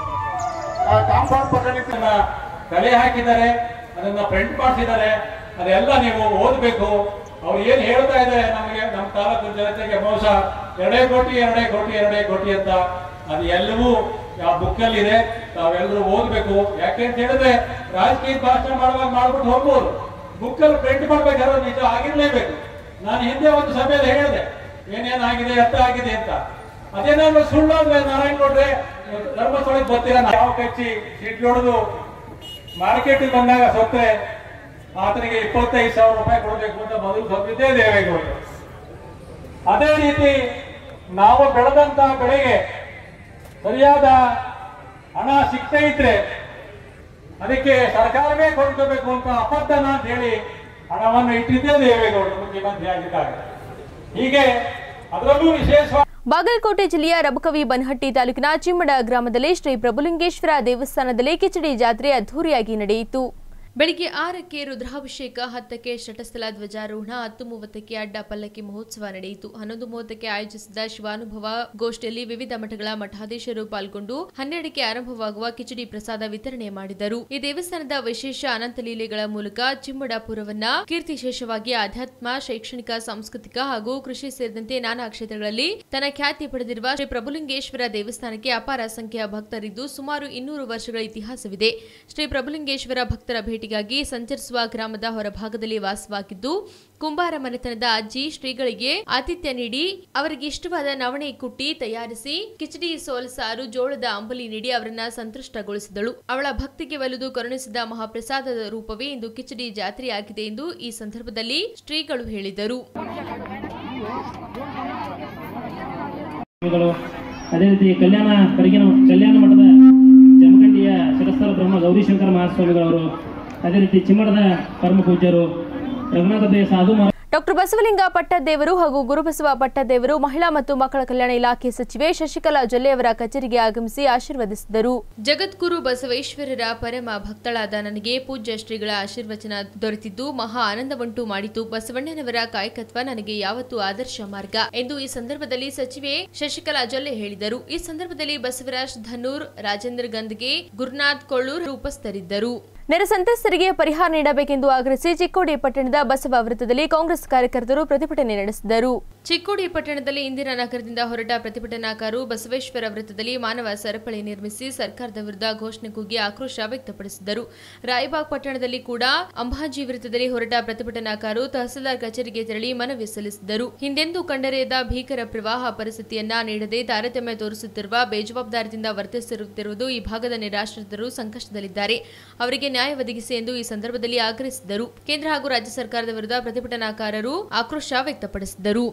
ಆ ಕಾಂಪೌಂಡ್ ಪಕ್ಕದ ಕಲೆ ಹಾಕಿದ್ದಾರೆ ಅದನ್ನ ಪ್ರಿಂಟ್ ಮಾಡಿಸಿದ್ದಾರೆ ಅದೆಲ್ಲ ನೀವು ಓದಬೇಕು ಅವ್ರು ಏನ್ ಹೇಳ್ತಾ ಇದ್ದಾರೆ ನಮಗೆ ನಮ್ಮ ತಾಲೂಕು ಜನತೆಗೆ ಬಹುಶಃ ಎರಡೇ ಕೋಟಿ ಎರಡೇ ಕೋಟಿ ಎರಡೇ ಕೋಟಿ ಅಂತ ಅದು ಎಲ್ಲವೂ ಆ ಬುಕ್ಕಲ್ಲಿ ಇದೆ ತಾವೆಲ್ಲರೂ ಓದ್ಬೇಕು ಯಾಕೆ ಅಂತ ಹೇಳಿದ್ರೆ ರಾಜಕೀಯ ಭಾಷಣ ಮಾಡುವಾಗ ಮಾಡ್ಬಿಟ್ಟು ಹೋಗ್ಬೋದು ಬುಕ್ಕಲ್ಲಿ ಪ್ರಿಂಟ್ ಮಾಡ್ಬೇಕಾದ್ರೆ ನಿಜ ಆಗಿರ್ಲೇಬೇಕು ನಾನು ಹಿಂದೆ ಒಂದು ಸಭೆಯಲ್ಲಿ ಹೇಳಿದೆ ಏನೇನಾಗಿದೆ ಅರ್ಥ ಆಗಿದೆ ಅಂತ ಅದೇನಾದ್ರು ಸುಳ್ಳು ಅಂದ್ರೆ ನಾರಾಯಣ ನೋಡ್ರೆ ಧರ್ಮಸ್ಥಳಕ್ಕೆ ಬರ್ತೀರಾ ಯಾವ ಕಚ್ಚಿ ಸೀಟ್ ಹೊಡೆದು ಮಾರ್ಕೆಟ್ ಬಂದಾಗ ಸೊತ್ತೆ ಆತನಿಗೆ ಇಪ್ಪತ್ತೈದು ಸಾವಿರ ರೂಪಾಯಿ ಕೊಡಬೇಕು ಅಂತ ಮೊದಲು ಸೊತ್ತಿದ್ದೇ ದೇವೇಗೌಡರು ಅದೇ ರೀತಿ ನಾವು ಬೆಳೆದಂತ ಬೆಳೆಗೆ ಸರಿಯಾದ ಹಣ ಸಿಗ್ತಾ ಇದ್ರೆ ಅದಕ್ಕೆ ಸರ್ಕಾರವೇ ಕೊಂಡ್ಕೋಬೇಕು ಅಂತ ಅಪದ್ದನ ಅಂತ ಹೇಳಿ ಹಣವನ್ನು ಇಟ್ಟಿದ್ದೇ ದೇವೇಗೌಡರು ಮುಖ್ಯಮಂತ್ರಿ ಆಗಿದ್ದಾಗ ಹೀಗೆ ಅದರಲ್ಲೂ ವಿಶೇಷವಾಗಿ ಬಾಗಲಕೋಟೆ ಜಿಲ್ಲೆಯ ರಬಕವಿ ಬನಹಟ್ಟಿ ತಾಲೂಕಿನ ಚಿಮ್ಮಡ ಗ್ರಾಮದಲ್ಲಿ ಶ್ರೀ ಪ್ರಭುಲಿಂಗೇಶ್ವರ ದೇವಸ್ಥಾನದಲ್ಲಿ ಕಿಚಡಿ ಜಾತ್ರೆ ಅದ್ದೂರಿಯಾಗಿ ನಡೆಯಿತು ಬೆಳಿಗ್ಗೆ ಆರಕ್ಕೆ ರುದ್ರಾಭಿಷೇಕ ಹತ್ತಕ್ಕೆ ಶಟಸ್ಥಲ ಧ್ವಜಾರೋಹಣ ಹತ್ತು ಮೂವತ್ತಕ್ಕೆ ಅಡ್ಡ ಪಲ್ಲಕ್ಕಿ ಮಹೋತ್ಸವ ನಡೆಯಿತು ಹನ್ನೊಂದು ಮೂವತ್ತಕ್ಕೆ ಆಯೋಜಿಸಿದ ಶಿವಾನುಭವ ಗೋಷ್ಠಿಯಲ್ಲಿ ವಿವಿಧ ಮಠಗಳ ಮಠಾಧೀಶರು ಪಾಲ್ಗೊಂಡು ಹನ್ನೆರಡಕ್ಕೆ ಆರಂಭವಾಗುವ ಕಿಚಡಿ ಪ್ರಸಾದ ವಿತರಣೆ ಮಾಡಿದರು ಈ ದೇವಸ್ಥಾನದ ವಿಶೇಷ ಅನಂತ ಲೀಲೆಗಳ ಮೂಲಕ ಚಿಮ್ಮಡಾಪುರವನ್ನ ಕೀರ್ತಿಶೇಷವಾಗಿ ಆಧ್ಯಾತ್ಮ ಶೈಕ್ಷಣಿಕ ಸಾಂಸ್ಕೃತಿಕ ಹಾಗೂ ಕೃಷಿ ಸೇರಿದಂತೆ ನಾನಾ ಕ್ಷೇತ್ರಗಳಲ್ಲಿ ತನ್ನ ಖ್ಯಾತಿ ಪಡೆದಿರುವ ಶ್ರೀ ಪ್ರಭುಲಿಂಗೇಶ್ವರ ದೇವಸ್ಥಾನಕ್ಕೆ ಅಪಾರ ಸಂಖ್ಯೆಯ ಭಕ್ತರಿದ್ದು ಸುಮಾರು ಇನ್ನೂರು ವರ್ಷಗಳ ಇತಿಹಾಸವಿದೆ ಶ್ರೀ ಪ್ರಭುಲಿಂಗೇಶ್ವರ ಭಕ್ತರ ಭೇಟಿಗಾಗಿ ಸಂಚರಿಸುವ ಗ್ರಾಮದ ಹೊರಭಾಗದಲ್ಲಿ ವಾಸವಾಗಿದ್ದು ಕುಂಬಾರ ಮನೆತನದ ಅಜ್ಜಿ ಶ್ರೀಗಳಿಗೆ ಆತಿಥ್ಯ ನೀಡಿ ಅವರಿಗೆ ಇಷ್ಟವಾದ ನವಣೆ ಕುಟ್ಟಿ ತಯಾರಿಸಿ ಕಿಚಡಿ ಸೋಲಸಾರು ಜೋಳದ ಅಂಬಲಿ ನೀಡಿ ಅವರನ್ನ ಸಂತುಷ್ಟಗೊಳಿಸಿದಳು ಅವಳ ಭಕ್ತಿಗೆ ಒಲಿದು ಕರುಣಿಸಿದ ಮಹಾಪ್ರಸಾದದ ರೂಪವೇ ಇಂದು ಕಿಚಡಿ ಜಾತ್ರೆಯಾಗಿದೆ ಎಂದು ಈ ಸಂದರ್ಭದಲ್ಲಿ ಶ್ರೀಗಳು ಹೇಳಿದರು ಸ್ವಾಮಿಗಳು ಅದೇ ರೀತಿ ಕಲ್ಯಾಣ ಕರಗಿನ ಕಲ್ಯಾಣ ಮಠದ ಜಮಖಂಡಿಯ ಶಿರಸ್ಥಲ ಬ್ರಹ್ಮ ಗೌರಿಶಂಕರ ಮಹಾಸ್ವಾಮಿಗಳವರು ಅದೇ ರೀತಿ ಚಿಮ್ಮಡದ ಪರಮ ಪೂಜ್ಯರು ರಘುನಾಥ ದೇವ ಸಾಧು ಮಹಾ- ಡಾಕ್ಟರ್ ಬಸವಲಿಂಗ ಪಟ್ಟದೇವರು ಹಾಗೂ ಗುರುಬಸವ ಪಟ್ಟದೇವರು ಮಹಿಳಾ ಮತ್ತು ಮಕ್ಕಳ ಕಲ್ಯಾಣ ಇಲಾಖೆ ಸಚಿವೆ ಶಶಿಕಲಾ ಜೊಲ್ಲೆ ಅವರ ಕಚೇರಿಗೆ ಆಗಮಿಸಿ ಆಶೀರ್ವದಿಸಿದರು ಜಗದ್ಗುರು ಬಸವೇಶ್ವರರ ಪರಮ ಭಕ್ತಳಾದ ನನಗೆ ಪೂಜ್ಯ ಶ್ರೀಗಳ ಆಶೀರ್ವಚನ ದೊರೆತಿದ್ದು ಮಹಾ ಆನಂದವುಂಟು ಮಾಡಿತು ಬಸವಣ್ಣನವರ ಕಾಯಕತ್ವ ನನಗೆ ಯಾವತ್ತೂ ಆದರ್ಶ ಮಾರ್ಗ ಎಂದು ಈ ಸಂದರ್ಭದಲ್ಲಿ ಸಚಿವೆ ಶಶಿಕಲಾ ಜೊಲ್ಲೆ ಹೇಳಿದರು ಈ ಸಂದರ್ಭದಲ್ಲಿ ಬಸವರಾಜ್ ಧನ್ನೂರ್ ರಾಜೇಂದ್ರ ಗಂದ್ಗೆ ಗುರುನಾಥ್ ಕೊಳ್ಳೂರ್ ಉಪಸ್ಥಿತರಿದ್ದರು ನೆರೆ ಸಂತ್ರಸ್ತರಿಗೆ ಪರಿಹಾರ ನೀಡಬೇಕೆಂದು ಆಗ್ರಹಿಸಿ ಚಿಕ್ಕೋಡಿ ಪಟ್ಟಣದ ಬಸವ ವೃತ್ತದಲ್ಲಿ ಕಾಂಗ್ರೆಸ್ ಕಾರ್ಯಕರ್ತರು ಪ್ರತಿಭಟನೆ ನಡೆಸಿದರು ಚಿಕ್ಕೋಡಿ ಪಟ್ಟಣದಲ್ಲಿ ಇಂದಿರಾ ನಗರದಿಂದ ಹೊರಟ ಪ್ರತಿಭಟನಾಕಾರರು ಬಸವೇಶ್ವರ ವೃತ್ತದಲ್ಲಿ ಮಾನವ ಸರಪಳಿ ನಿರ್ಮಿಸಿ ಸರ್ಕಾರದ ವಿರುದ್ಧ ಘೋಷಣೆ ಕೂಗಿ ಆಕ್ರೋಶ ವ್ಯಕ್ತಪಡಿಸಿದರು ರಾಯಬಾಗ್ ಪಟ್ಟಣದಲ್ಲಿ ಕೂಡ ಅಂಬಾಜಿ ವೃತ್ತದಲ್ಲಿ ಹೊರಟ ಪ್ರತಿಭಟನಾಕಾರರು ತಹಸೀಲ್ದಾರ್ ಕಚೇರಿಗೆ ತೆರಳಿ ಮನವಿ ಸಲ್ಲಿಸಿದರು ಹಿಂದೆಂದೂ ಕಂಡರೆಯದ ಭೀಕರ ಪ್ರವಾಹ ಪರಿಸ್ಥಿತಿಯನ್ನ ನೀಡದೆ ತಾರತಮ್ಯ ತೋರಿಸುತ್ತಿರುವ ಬೇಜವಾಬ್ದಾರದಿಂದ ವರ್ತಿಸುತ್ತಿರುವುದು ಈ ಭಾಗದ ನಿರಾಶ್ರಿತರು ಸಂಕಷ್ಟದಲ್ಲಿದ್ದಾರೆ ಅವರಿಗೆ ನ್ಯಾಯ ಒದಗಿಸಿ ಎಂದು ಈ ಸಂದರ್ಭದಲ್ಲಿ ಆಗ್ರಹಿಸಿದರು ಕೇಂದ್ರ ಹಾಗೂ ರಾಜ್ಯ ಸರ್ಕಾರದ ವಿರುದ್ಧ ಪ್ರತಿಭಟನಾಕಾರರು ಆಕ್ರೋಶ ವ್ಯಕ್ತಪಡಿಸಿದರು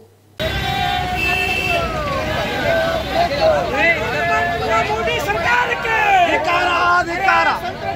ಮೋದಿ ಸರ್ಕಾರಕ್ಕೆ ಧಿಕ್ಕಾರ ಧಿಕ್ಕಾರ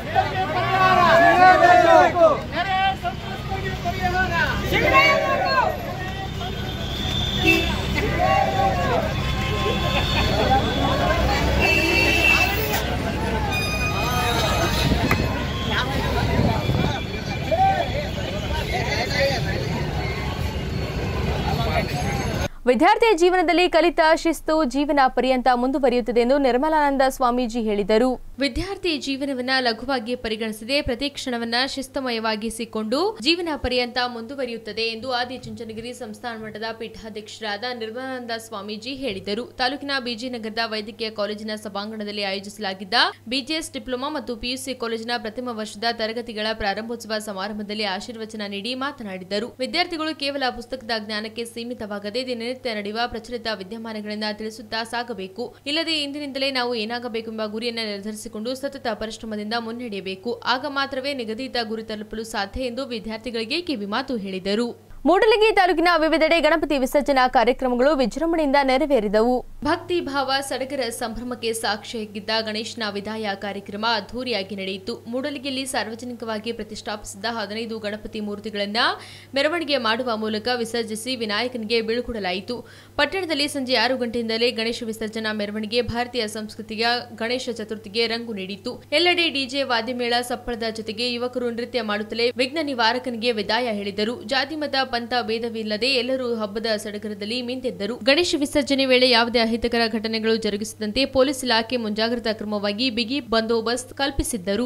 ವಿದ್ಯಾರ್ಥಿಯ ಜೀವನದಲ್ಲಿ ಕಲಿತ ಶಿಸ್ತು ಜೀವನ ಪರ್ಯಂತ ಮುಂದುವರಿಯುತ್ತದೆ ಎಂದು ನಿರ್ಮಲಾನಂದ ಸ್ವಾಮೀಜಿ ಹೇಳಿದರು ವಿದ್ಯಾರ್ಥಿ ಜೀವನವನ್ನ ಲಘುವಾಗಿ ಪರಿಗಣಿಸದೆ ಪ್ರತಿ ಕ್ಷಣವನ್ನ ಶಿಸ್ತಮಯವಾಗಿಸಿಕೊಂಡು ಜೀವನ ಪರ್ಯಂತ ಮುಂದುವರಿಯುತ್ತದೆ ಎಂದು ಆದಿಚುಂಚನಗಿರಿ ಸಂಸ್ಥಾನ ಮಟ್ಟದ ಪೀಠಾಧ್ಯಕ್ಷರಾದ ನಿರ್ಮಲಾನಂದ ಸ್ವಾಮೀಜಿ ಹೇಳಿದರು ತಾಲೂಕಿನ ಬಿಜಿನಗರದ ವೈದ್ಯಕೀಯ ಕಾಲೇಜಿನ ಸಭಾಂಗಣದಲ್ಲಿ ಆಯೋಜಿಸಲಾಗಿದ್ದ ಬಿಜಿಎಸ್ ಡಿಪ್ಲೊಮಾ ಮತ್ತು ಪಿಯುಸಿ ಕಾಲೇಜಿನ ಪ್ರಥಮ ವರ್ಷದ ತರಗತಿಗಳ ಪ್ರಾರಂಭೋತ್ಸವ ಸಮಾರಂಭದಲ್ಲಿ ಆಶೀರ್ವಚನ ನೀಡಿ ಮಾತನಾಡಿದರು ವಿದ್ಯಾರ್ಥಿಗಳು ಕೇವಲ ಪುಸ್ತಕದ ಜ್ಞಾನಕ್ಕೆ ಸೀಮಿತವಾಗದೆ ದಿನನಿತ್ಯ ನಡೆಯುವ ಪ್ರಚಲಿತ ವಿದ್ಯಮಾನಗಳಿಂದ ತಿಳಿಸುತ್ತಾ ಸಾಗಬೇಕು ಇಲ್ಲದೆ ಇಂದಿನಿಂದಲೇ ನಾವು ಏನಾಗಬೇಕೆಂಬ ಗುರಿಯನ್ನು ನಿರ್ಧರಿಸಿಕೊಂಡು ಸತತ ಪರಿಶ್ರಮದಿಂದ ಮುನ್ನಡೆಯಬೇಕು ಆಗ ಮಾತ್ರವೇ ನಿಗದಿತ ಗುರಿ ತಲುಪಲು ಸಾಧ್ಯ ಎಂದು ವಿದ್ಯಾರ್ಥಿಗಳಿಗೆ ಕಿವಿಮಾತು ಹೇಳಿದರು ಮೂಡಲಗಿ ತಾಲೂಕಿನ ವಿವಿಧೆಡೆ ಗಣಪತಿ ವಿಸರ್ಜನಾ ಕಾರ್ಯಕ್ರಮಗಳು ವಿಜೃಂಭಣೆಯಿಂದ ನೆರವೇರಿದವು ಭಕ್ತಿ ಭಾವ ಸಡಗರ ಸಂಭ್ರಮಕ್ಕೆ ಸಾಕ್ಷಿಯಾಗಿದ್ದ ಗಣೇಶನ ವಿದಾಯ ಕಾರ್ಯಕ್ರಮ ಅದ್ದೂರಿಯಾಗಿ ನಡೆಯಿತು ಮೂಡಲಗಿಯಲ್ಲಿ ಸಾರ್ವಜನಿಕವಾಗಿ ಪ್ರತಿಷ್ಠಾಪಿಸಿದ್ದ ಹದಿನೈದು ಗಣಪತಿ ಮೂರ್ತಿಗಳನ್ನ ಮೆರವಣಿಗೆ ಮಾಡುವ ಮೂಲಕ ವಿಸರ್ಜಿಸಿ ವಿನಾಯಕನಿಗೆ ಬೀಳ್ಕೊಡಲಾಯಿತು ಪಟ್ಟಣದಲ್ಲಿ ಸಂಜೆ ಆರು ಗಂಟೆಯಿಂದಲೇ ಗಣೇಶ ವಿಸರ್ಜನಾ ಮೆರವಣಿಗೆ ಭಾರತೀಯ ಸಂಸ್ಕೃತಿಯ ಗಣೇಶ ಚತುರ್ಥಿಗೆ ರಂಗು ನೀಡಿತು ಎಲ್ಲೆಡೆ ಡಿಜೆ ವಾದ್ಯಮೇಳ ಸಪ್ಪಳದ ಜೊತೆಗೆ ಯುವಕರು ನೃತ್ಯ ಮಾಡುತ್ತಲೇ ವಿಘ್ನ ನಿವಾರಕನಿಗೆ ವಿದಾಯ ಹೇಳಿದರು ಜಾತಿ ಮತ ಪಂಥ ಭೇದವಿಲ್ಲದೆ ಎಲ್ಲರೂ ಹಬ್ಬದ ಸಡಗರದಲ್ಲಿ ಮಿಂದೆದ್ದರು ಗಣೇಶ ವಿಸರ್ಜನೆ ವೇಳೆ ಯಾವುದೇ ಅಹಿತಕರ ಘಟನೆಗಳು ಜರುಗಿಸದಂತೆ ಪೊಲೀಸ್ ಇಲಾಖೆ ಮುಂಜಾಗ್ರತಾ ಕ್ರಮವಾಗಿ ಬಿಗಿ ಬಂದೋಬಸ್ತ್ ಕಲ್ಪಿಸಿದ್ದರು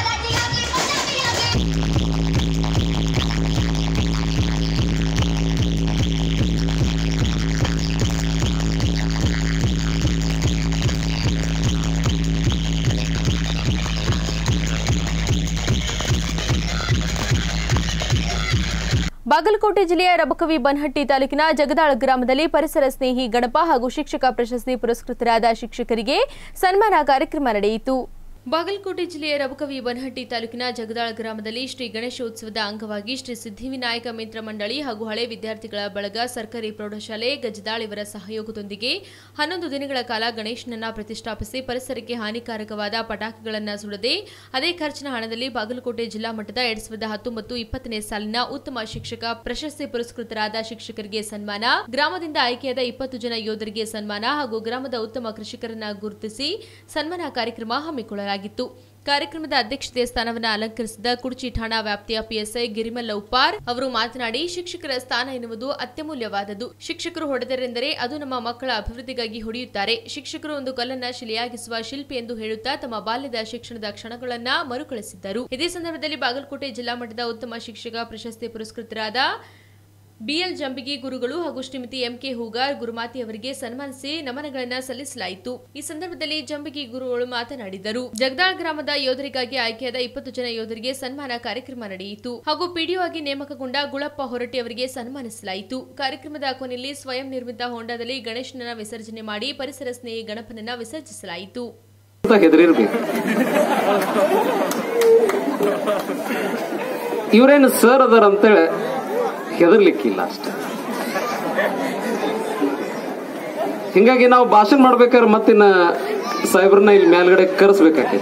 ಬಾಗಲಕೋಟೆ ಜಿಲ್ಲೆಯ ರಬಕವಿ ಬನಹಟ್ಟಿ ತಾಲೂಕಿನ ಜಗದಾಳ ಗ್ರಾಮದಲ್ಲಿ ಪರಿಸರ ಸ್ನೇಹಿ ಗಣಪ ಹಾಗೂ ಶಿಕ್ಷಕ ಪ್ರಶಸ್ತಿ ಪುರಸ್ಕೃತರಾದ ಶಿಕ್ಷಕರಿಗೆ ಸನ್ಮಾನ ಕಾರ್ಯಕ್ರಮ ನಡೆಯಿತು ಬಾಗಲಕೋಟೆ ಜಿಲ್ಲೆಯ ರಬಕವಿ ಬನಹಟ್ಟಿ ತಾಲೂಕಿನ ಜಗದಾಳ ಗ್ರಾಮದಲ್ಲಿ ಶ್ರೀ ಗಣೇಶೋತ್ಸವದ ಅಂಗವಾಗಿ ಶ್ರೀ ಸಿದ್ಧಿವಿನಾಯಕ ಮಿತ್ರ ಮಂಡಳಿ ಹಾಗೂ ಹಳೆ ವಿದ್ಯಾರ್ಥಿಗಳ ಬಳಗ ಸರ್ಕಾರಿ ಪ್ರೌಢಶಾಲೆ ಗಜದಾಳ್ ಇವರ ಸಹಯೋಗದೊಂದಿಗೆ ಹನ್ನೊಂದು ದಿನಗಳ ಕಾಲ ಗಣೇಶನನ್ನ ಪ್ರತಿಷ್ಠಾಪಿಸಿ ಪರಿಸರಕ್ಕೆ ಹಾನಿಕಾರಕವಾದ ಪಟಾಕಿಗಳನ್ನು ಸುಡದೆ ಅದೇ ಖರ್ಚಿನ ಹಣದಲ್ಲಿ ಬಾಗಲಕೋಟೆ ಜಿಲ್ಲಾ ಮಟ್ಟದ ಎರಡ್ ಸಾವಿರದ ಹತ್ತೊಂಬತ್ತು ಇಪ್ಪತ್ತನೇ ಸಾಲಿನ ಉತ್ತಮ ಶಿಕ್ಷಕ ಪ್ರಶಸ್ತಿ ಪುರಸ್ಕೃತರಾದ ಶಿಕ್ಷಕರಿಗೆ ಸನ್ಮಾನ ಗ್ರಾಮದಿಂದ ಆಯ್ಕೆಯಾದ ಇಪ್ಪತ್ತು ಜನ ಯೋಧರಿಗೆ ಸನ್ಮಾನ ಹಾಗೂ ಗ್ರಾಮದ ಉತ್ತಮ ಕೃಷಿಕರನ್ನ ಗುರುತಿಸಿ ಸನ್ಮಾನ ಕಾರ್ಯಕ್ರಮ ಹಮ್ಮಿಕೊಳ್ಳಲಾಗಿತ್ತು ಕಾರ್ಯಕ್ರಮದ ಅಧ್ಯಕ್ಷತೆ ಸ್ಥಾನವನ್ನು ಅಲಂಕರಿಸಿದ ಕುಡ್ಚಿ ಠಾಣಾ ವ್ಯಾಪ್ತಿಯ ಪಿಎಸ್ಐ ಗಿರಿಮಲ್ಲ ಉಪ್ಪಾರ್ ಅವರು ಮಾತನಾಡಿ ಶಿಕ್ಷಕರ ಸ್ಥಾನ ಎನ್ನುವುದು ಅತ್ಯಮೂಲ್ಯವಾದದ್ದು ಶಿಕ್ಷಕರು ಹೊಡೆದರೆಂದರೆ ಅದು ನಮ್ಮ ಮಕ್ಕಳ ಅಭಿವೃದ್ಧಿಗಾಗಿ ಹೊಡೆಯುತ್ತಾರೆ ಶಿಕ್ಷಕರು ಒಂದು ಕಲ್ಲನ್ನ ಶಿಲೆಯಾಗಿಸುವ ಶಿಲ್ಪಿ ಎಂದು ಹೇಳುತ್ತಾ ತಮ್ಮ ಬಾಲ್ಯದ ಶಿಕ್ಷಣದ ಕ್ಷಣಗಳನ್ನ ಮರುಕಳಿಸಿದ್ದರು ಇದೇ ಸಂದರ್ಭದಲ್ಲಿ ಬಾಗಲಕೋಟೆ ಜಿಲ್ಲಾ ಮಟ್ಟದ ಉತ್ತಮ ಶಿಕ್ಷಕ ಪ್ರಶಸ್ತಿ ಪುರಸ್ಕೃತರಾದ ಬಿಎಲ್ ಜಂಬಿಗಿ ಗುರುಗಳು ಹಾಗೂ ಶ್ರೀಮತಿ ಎಂಕೆ ಹೂಗಾರ್ ಗುರುಮಾತಿ ಅವರಿಗೆ ಸನ್ಮಾನಿಸಿ ನಮನಗಳನ್ನು ಸಲ್ಲಿಸಲಾಯಿತು ಈ ಸಂದರ್ಭದಲ್ಲಿ ಜಂಬಿಗಿ ಗುರುಗಳು ಮಾತನಾಡಿದರು ಜಗದಾಳ್ ಗ್ರಾಮದ ಯೋಧರಿಗಾಗಿ ಆಯ್ಕೆಯಾದ ಇಪ್ಪತ್ತು ಜನ ಯೋಧರಿಗೆ ಸನ್ಮಾನ ಕಾರ್ಯಕ್ರಮ ನಡೆಯಿತು ಹಾಗೂ ಪಿಡಿಒ ಆಗಿ ನೇಮಕಗೊಂಡ ಗುಳಪ್ಪ ಹೊರಟ್ಟಿ ಅವರಿಗೆ ಸನ್ಮಾನಿಸಲಾಯಿತು ಕಾರ್ಯಕ್ರಮದ ಕೊನೆಯಲ್ಲಿ ಸ್ವಯಂ ನಿರ್ಮಿತ ಹೊಂಡದಲ್ಲಿ ಗಣೇಶನನ್ನ ವಿಸರ್ಜನೆ ಮಾಡಿ ಪರಿಸರ ಸ್ನೇಹಿ ಗಣಪನನ್ನ ವಿಸರ್ಜಿಸಲಾಯಿತು ಹೆದರಿರ್ಬೇಕು ಇವ್ರೇನು ಸರ್ ಅದಾರ ಅಂತೇಳಿ ಹೆದರ್ಲಿಕ್ಕಿಲ್ಲ ಅಷ್ಟೆ ಹಿಂಗಾಗಿ ನಾವು ಭಾಷಣ ಮಾಡ್ಬೇಕಾದ್ರೆ ಮತ್ತಿನ್ನ ಸಾಹೇಬ್ರನ್ನ ಇಲ್ಲಿ ಮೇಲ್ಗಡೆ ಕರೆಸ್ಬೇಕಾಕೈತಿ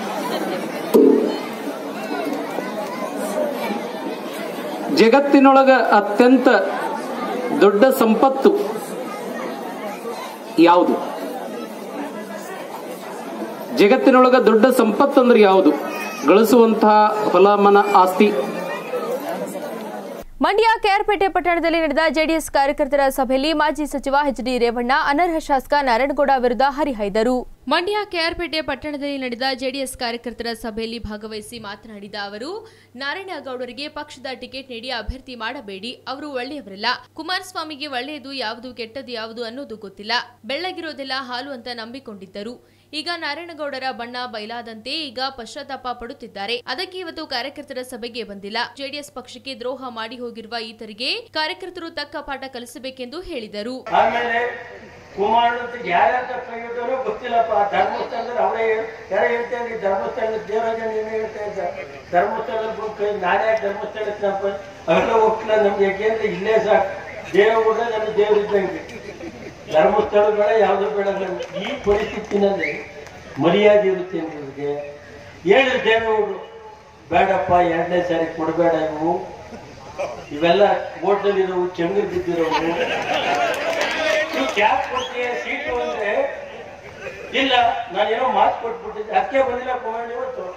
ಜಗತ್ತಿನೊಳಗ ಅತ್ಯಂತ ದೊಡ್ಡ ಸಂಪತ್ತು ಯಾವುದು ಜಗತ್ತಿನೊಳಗ ದೊಡ್ಡ ಸಂಪತ್ತು ಅಂದ್ರೆ ಯಾವುದು ಗಳಿಸುವಂತಹ ಹೊಲ ಮನ ಆಸ್ತಿ ಮಂಡ್ಯ ಕೆಆರ್ಪೇಟೆ ಪಟ್ಟಣದಲ್ಲಿ ನಡೆದ ಜೆಡಿಎಸ್ ಕಾರ್ಯಕರ್ತರ ಸಭೆಯಲ್ಲಿ ಮಾಜಿ ಸಚಿವ ಎಚ್ ಡಿ ರೇವಣ್ಣ ಅನರ್ಹ ಶಾಸಕ ನಾರಾಯಣಗೌಡ ವಿರುದ್ಧ ಹರಿಹಾಯ್ದರು ಮಂಡ್ಯ ಕೆಆರ್ಪೇಟೆ ಪಟ್ಟಣದಲ್ಲಿ ನಡೆದ ಜೆಡಿಎಸ್ ಕಾರ್ಯಕರ್ತರ ಸಭೆಯಲ್ಲಿ ಭಾಗವಹಿಸಿ ಮಾತನಾಡಿದ ಅವರು ನಾರಾಯಣಗೌಡರಿಗೆ ಪಕ್ಷದ ಟಿಕೆಟ್ ನೀಡಿ ಅಭ್ಯರ್ಥಿ ಮಾಡಬೇಡಿ ಅವರು ಒಳ್ಳೆಯವರಲ್ಲ ಕುಮಾರಸ್ವಾಮಿಗೆ ಒಳ್ಳೆಯದು ಯಾವುದು ಕೆಟ್ಟದ್ದು ಯಾವುದು ಅನ್ನೋದು ಗೊತ್ತಿಲ್ಲ ಬೆಳ್ಳಗಿರೋದೆಲ್ಲ ಹಾಲು ಅಂತ ನಂಬಿಕೊಂಡಿದ್ದರು ಈಗ ನಾರಾಯಣಗೌಡರ ಬಣ್ಣ ಬಯಲಾದಂತೆ ಈಗ ಪಶ್ಚಾತ್ತಾಪ ಪಡುತ್ತಿದ್ದಾರೆ ಅದಕ್ಕೆ ಇವತ್ತು ಕಾರ್ಯಕರ್ತರ ಸಭೆಗೆ ಬಂದಿಲ್ಲ ಜೆಡಿಎಸ್ ಪಕ್ಷಕ್ಕೆ ದ್ರೋಹ ಮಾಡಿ ಹೋಗಿರುವ ಈತರಿಗೆ ಕಾರ್ಯಕರ್ತರು ತಕ್ಕ ಪಾಠ ಕಲಿಸಬೇಕೆಂದು ಹೇಳಿದರು ಆಮೇಲೆ ಕುಮಾರ್ ಅಂತ ಯಾರ್ಯಾರ ಕೈಗಿದ್ದಾರೋ ಗೊತ್ತಿಲ್ಲಪ್ಪ ಧರ್ಮಸ್ಥಳದಲ್ಲಿ ಅವರೇ ಯಾರೋ ಹೇಳ್ತಾ ಇದ್ರಿ ಧರ್ಮಸ್ಥಳದ ದೇವರಾಜ ನೀನು ಹೇಳ್ತಾ ಇದ್ದ ಧರ್ಮಸ್ಥಳದ ಕೈ ನಾನೇ ಧರ್ಮಸ್ಥಳಕ್ಕೆ ನಮ್ಮ ಅವೆಲ್ಲ ಹೋಗ್ತಿಲ್ಲ ನಮ್ಗೆ ಯಾಕೆಂದ್ರೆ ಇಲ್ಲೇ ಸಾಕು ದೇವರ ನಮ್ಗೆ ದೇವರಿದ್ದಂಗೆ ಧರ್ಮಸ್ಥಳಗಳ ಯಾವ್ದು ಬೇಡ ನಮ್ಗೆ ಈ ಪರಿಸ್ಥಿತಿನಲ್ಲಿ ಮರ್ಯಾದೆ ಇರುತ್ತೆ ನಿಮಗೆ ಹೇಳಿದ್ರು ದೇವೇಗೌಡರು ಬೇಡಪ್ಪ ಎರಡನೇ ಸಾರಿ ಕೊಡಬೇಡ ಇವು ಇವೆಲ್ಲ ಓಟ್ನಲ್ಲಿರೋವು ಚೆಂಗರ್ ಬಿದ್ದಿರೋವು ನೀವು ಕ್ಯಾಬ್ ಕೊಡ್ತೀಯ ಸೀಟು ಅಂದ್ರೆ ಇಲ್ಲ ನಾನೇನೋ ಮಾತು ಕೊಟ್ಬಿಟ್ಟಿದ್ದೆ ಅದಕ್ಕೆ ಬಂದಿಲ್ಲ ಕುಮಾರ್ ಇವತ್ತು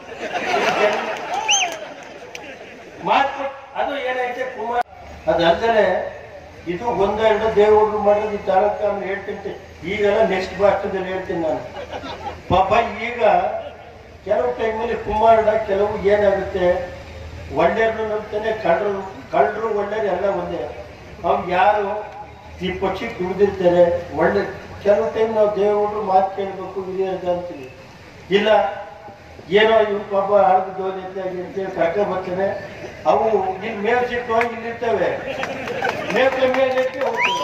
ಮಾತು ಕೊಟ್ ಅದು ಏನೈತೆ ಕುಮಾರ್ ಅದಲ್ಲದೆ ಇದು ಒಂದೆರಡು ದೇವರು ಮಾಡೋದು ಈ ತಾಲೂಕು ನಾನು ಹೇಳ್ತೀನಿ ಈಗೆಲ್ಲ ನೆಕ್ಸ್ಟ್ ಭಾಷಣದಲ್ಲಿ ಹೇಳ್ತೀನಿ ನಾನು ಪಾಪ ಈಗ ಕೆಲವು ಟೈಮಲ್ಲಿ ಕುಮಾರಡ ಕೆಲವು ಏನಾಗುತ್ತೆ ಒಳ್ಳೆಯವ್ರನ್ನು ನಂಬ್ತಾನೆ ಕಳ್ಳರು ಕಳ್ಳರು ಒಳ್ಳೆಯರು ಎಲ್ಲ ಒಂದೇ ಅವ್ರು ಯಾರು ಈ ಪಕ್ಷಕ್ಕೆ ದುಡಿದಿರ್ತಾರೆ ಒಳ್ಳೆ ಕೆಲವು ಟೈಮ್ ನಾವು ದೇವರು ಮಾತು ಕೇಳಬೇಕು ಹಿರಿಯರ್ಗ ಅಂತೀವಿ ಇಲ್ಲ ಏನೋ ಇವ್ರು ಪಾಪ ಆಡ್ದು ದೋಲಿ ಅಂತೇಳಿ ಕರ್ಕ ಬರ್ತಾನೆ ಅವು ಇಲ್ಲಿ ಮೇಲ್ ಸಿಟ್ಟು ಹೋಗಿ ಇಲ್ಲಿರ್ತವೆ ಮೇಲ್ಕೆ ಮೇಲೆ ಎತ್ತಿ ಹೋಗ್ತವೆ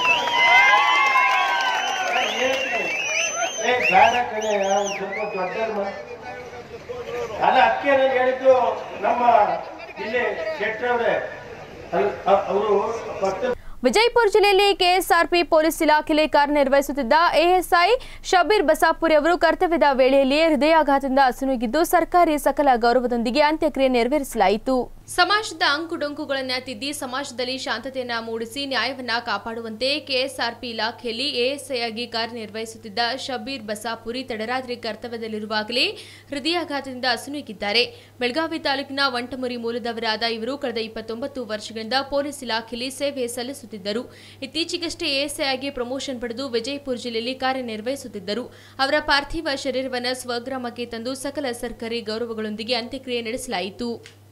ಏ ಬೇಡ ಕಣೆ ಒಂದು ಸ್ವಲ್ಪ ದೊಡ್ಡ ಅಲ್ಲ ಅದಕ್ಕೆ ನಾನು ಹೇಳಿದ್ದು ನಮ್ಮ ಇಲ್ಲಿ ಶೆಟ್ರವ್ರೆ ಅವರು ಪಕ್ಕದ ವಿಜಯಪುರ ಜಿಲ್ಲೆಯಲ್ಲಿ ಕೆಎಸ್ಆರ್ಪಿ ಪೊಲೀಸ್ ಇಲಾಖೆಯಲ್ಲಿ ಕಾರ್ಯನಿರ್ವಹಿಸುತ್ತಿದ್ದ ಎಎಸ್ಐ ಶಬೀರ್ ಬಸಾಪುರಿ ಅವರು ಕರ್ತವ್ಯದ ವೇಳೆಯಲ್ಲಿಯೇ ಹೃದಯಾಘಾತದಿಂದ ಅಸುನೀಗಿದ್ದು ಸರ್ಕಾರಿ ಸಕಲ ಗೌರವದೊಂದಿಗೆ ಅಂತ್ಯಕ್ರಿಯೆ ನೆರವೇರಿಸಲಾಯಿತು ಸಮಾಜದ ಅಂಕುಡೊಂಕುಗಳನ್ನ ತಿದ್ದಿ ಸಮಾಜದಲ್ಲಿ ಶಾಂತತೆಯನ್ನ ಮೂಡಿಸಿ ನ್ಯಾಯವನ್ನ ಕಾಪಾಡುವಂತೆ ಕೆಎಸ್ಆರ್ಪಿ ಇಲಾಖೆಯಲ್ಲಿ ಎಎಸ್ಐ ಆಗಿ ಕಾರ್ಯನಿರ್ವಹಿಸುತ್ತಿದ್ದ ಶಬೀರ್ ಬಸಾಪುರಿ ತಡರಾತ್ರಿ ಕರ್ತವ್ಯದಲ್ಲಿರುವಾಗಲೇ ಹೃದಯಾಘಾತದಿಂದ ಅಸುನೀಗಿದ್ದಾರೆ ಬೆಳಗಾವಿ ತಾಲೂಕಿನ ವಂಟಮುರಿ ಮೂಲದವರಾದ ಇವರು ಕಳೆದ ಇಪ್ಪತ್ತೊಂಬತ್ತು ವರ್ಷಗಳಿಂದ ಪೊಲೀಸ್ ಇಲಾಖೆಯಲ್ಲಿ ಸೇವೆ ಸಲ್ಲಿಸುತ್ತಿದ್ದರು ಇತ್ತೀಚೆಗಷ್ಟೇ ಎಎಸ್ಐ ಆಗಿ ಪ್ರಮೋಷನ್ ಪಡೆದು ವಿಜಯಪುರ ಜಿಲ್ಲೆಯಲ್ಲಿ ಕಾರ್ಯನಿರ್ವಹಿಸುತ್ತಿದ್ದರು ಅವರ ಪಾರ್ಥಿವ ಶರೀರವನ್ನು ಸ್ವಗ್ರಾಮಕ್ಕೆ ತಂದು ಸಕಲ ಸರ್ಕಾರಿ ಗೌರವಗಳೊಂದಿಗೆ ಅಂತ್ಯಕ್ರಿಯೆ ನಡೆಸಲಾಯಿತು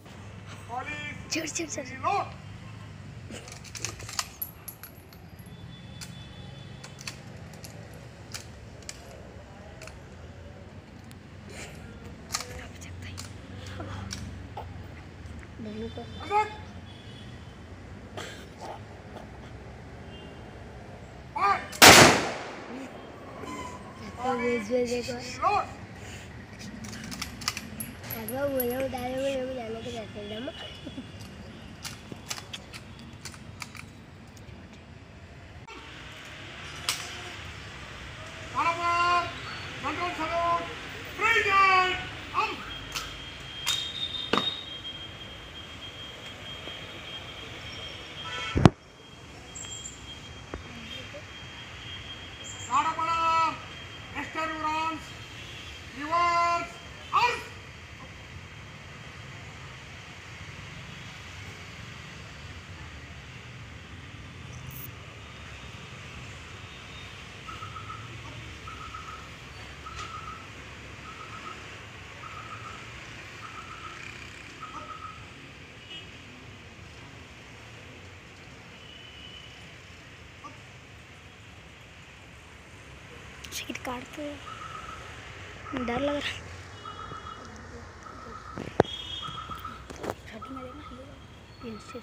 टिकट काटते हैं। डर लग रहा छठी में देखना तीन से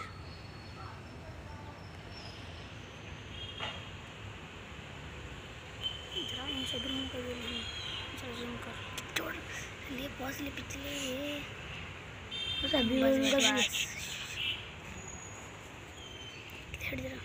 जरा इनसे जूम कर दे रही जरा जूम कर छोड़ लिए पॉज ले पिछले ये बस अभी उनका भी हट जरा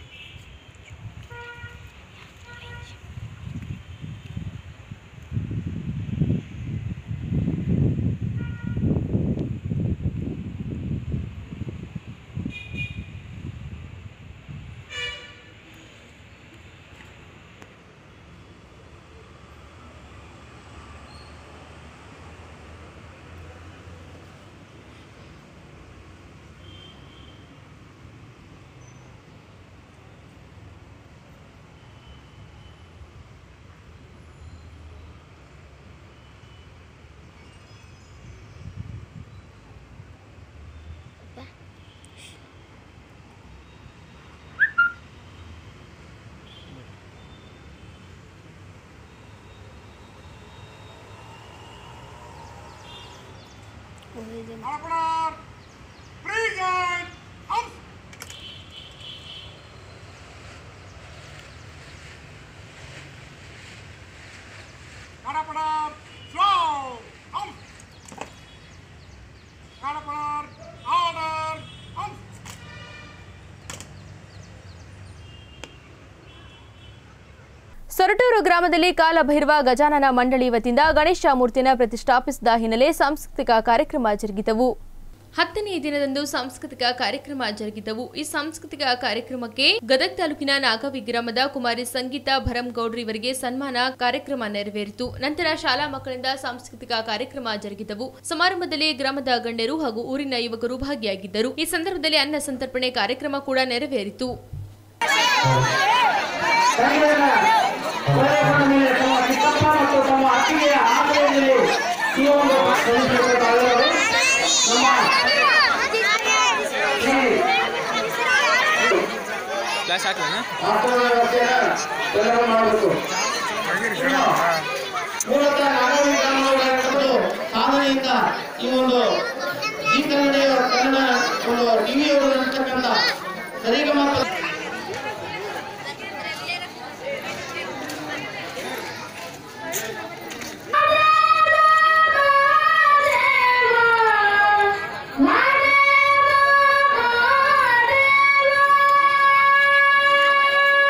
ಹೋಗಿದೆ ಸೊರಟೂರು ಗ್ರಾಮದಲ್ಲಿ ಕಾಲಭೈರವ ಗಜಾನನ ಮಂಡಳಿ ವತಿಯಿಂದ ಗಣೇಶ ಮೂರ್ತಿಯನ್ನು ಪ್ರತಿಷ್ಠಾಪಿಸಿದ ಹಿನ್ನೆಲೆ ಸಾಂಸ್ಕೃತಿಕ ಕಾರ್ಯಕ್ರಮ ಜರುಗಿದವು ಹತ್ತನೇ ದಿನದಂದು ಸಾಂಸ್ಕೃತಿಕ ಕಾರ್ಯಕ್ರಮ ಜರುಗಿದವು ಈ ಸಾಂಸ್ಕೃತಿಕ ಕಾರ್ಯಕ್ರಮಕ್ಕೆ ಗದಗ ತಾಲೂಕಿನ ನಾಗವಿ ಗ್ರಾಮದ ಕುಮಾರಿ ಸಂಗೀತ ಭರಂಗೌಡ್ರು ಇವರಿಗೆ ಸನ್ಮಾನ ಕಾರ್ಯಕ್ರಮ ನೆರವೇರಿತು ನಂತರ ಶಾಲಾ ಮಕ್ಕಳಿಂದ ಸಾಂಸ್ಕೃತಿಕ ಕಾರ್ಯಕ್ರಮ ಜರುಗಿದವು ಸಮಾರಂಭದಲ್ಲಿ ಗ್ರಾಮದ ಗಣ್ಯರು ಹಾಗೂ ಊರಿನ ಯುವಕರು ಭಾಗಿಯಾಗಿದ್ದರು ಈ ಸಂದರ್ಭದಲ್ಲಿ ಅನ್ನ ಸಂತರ್ಪಣೆ ಕಾರ್ಯಕ್ರಮ ಕೂಡ ನೆರವೇರಿತು ತಮ್ಮ ಚಿಕ್ಕಪ್ಪ ಮತ್ತು ತಮ್ಮ ಅತ್ತಿಗೆಯ ಆದರಣೆಯಲ್ಲಿ ಈ ಒಂದು ಸಂಸ್ಕೃತದವರು ನಮ್ಮ ಎಲ್ಲರೂ ಮಾಡಬೇಕು ಮೂಲತಃ ನಾಗರಿ ಗ್ರಾಮದವರಾಗಿರ್ಬೋದು ಸಾಧನೆಯಿಂದ ಈ ಒಂದು ಜಿ ಕನ್ನಡ ಕನ್ನಡ ಒಂದು ಟಿವಿಯವರು ನಡೆಸ್ತಕ್ಕಂಥ ಸರಿಗಮ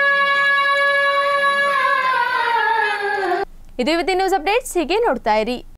ಇದು ಇವತ್ತಿನ ನ್ಯೂಸ್ ಅಪ್ಡೇಟ್ಸ್ ಹೀಗೆ ನೋಡ್ತಾ ಇರಿ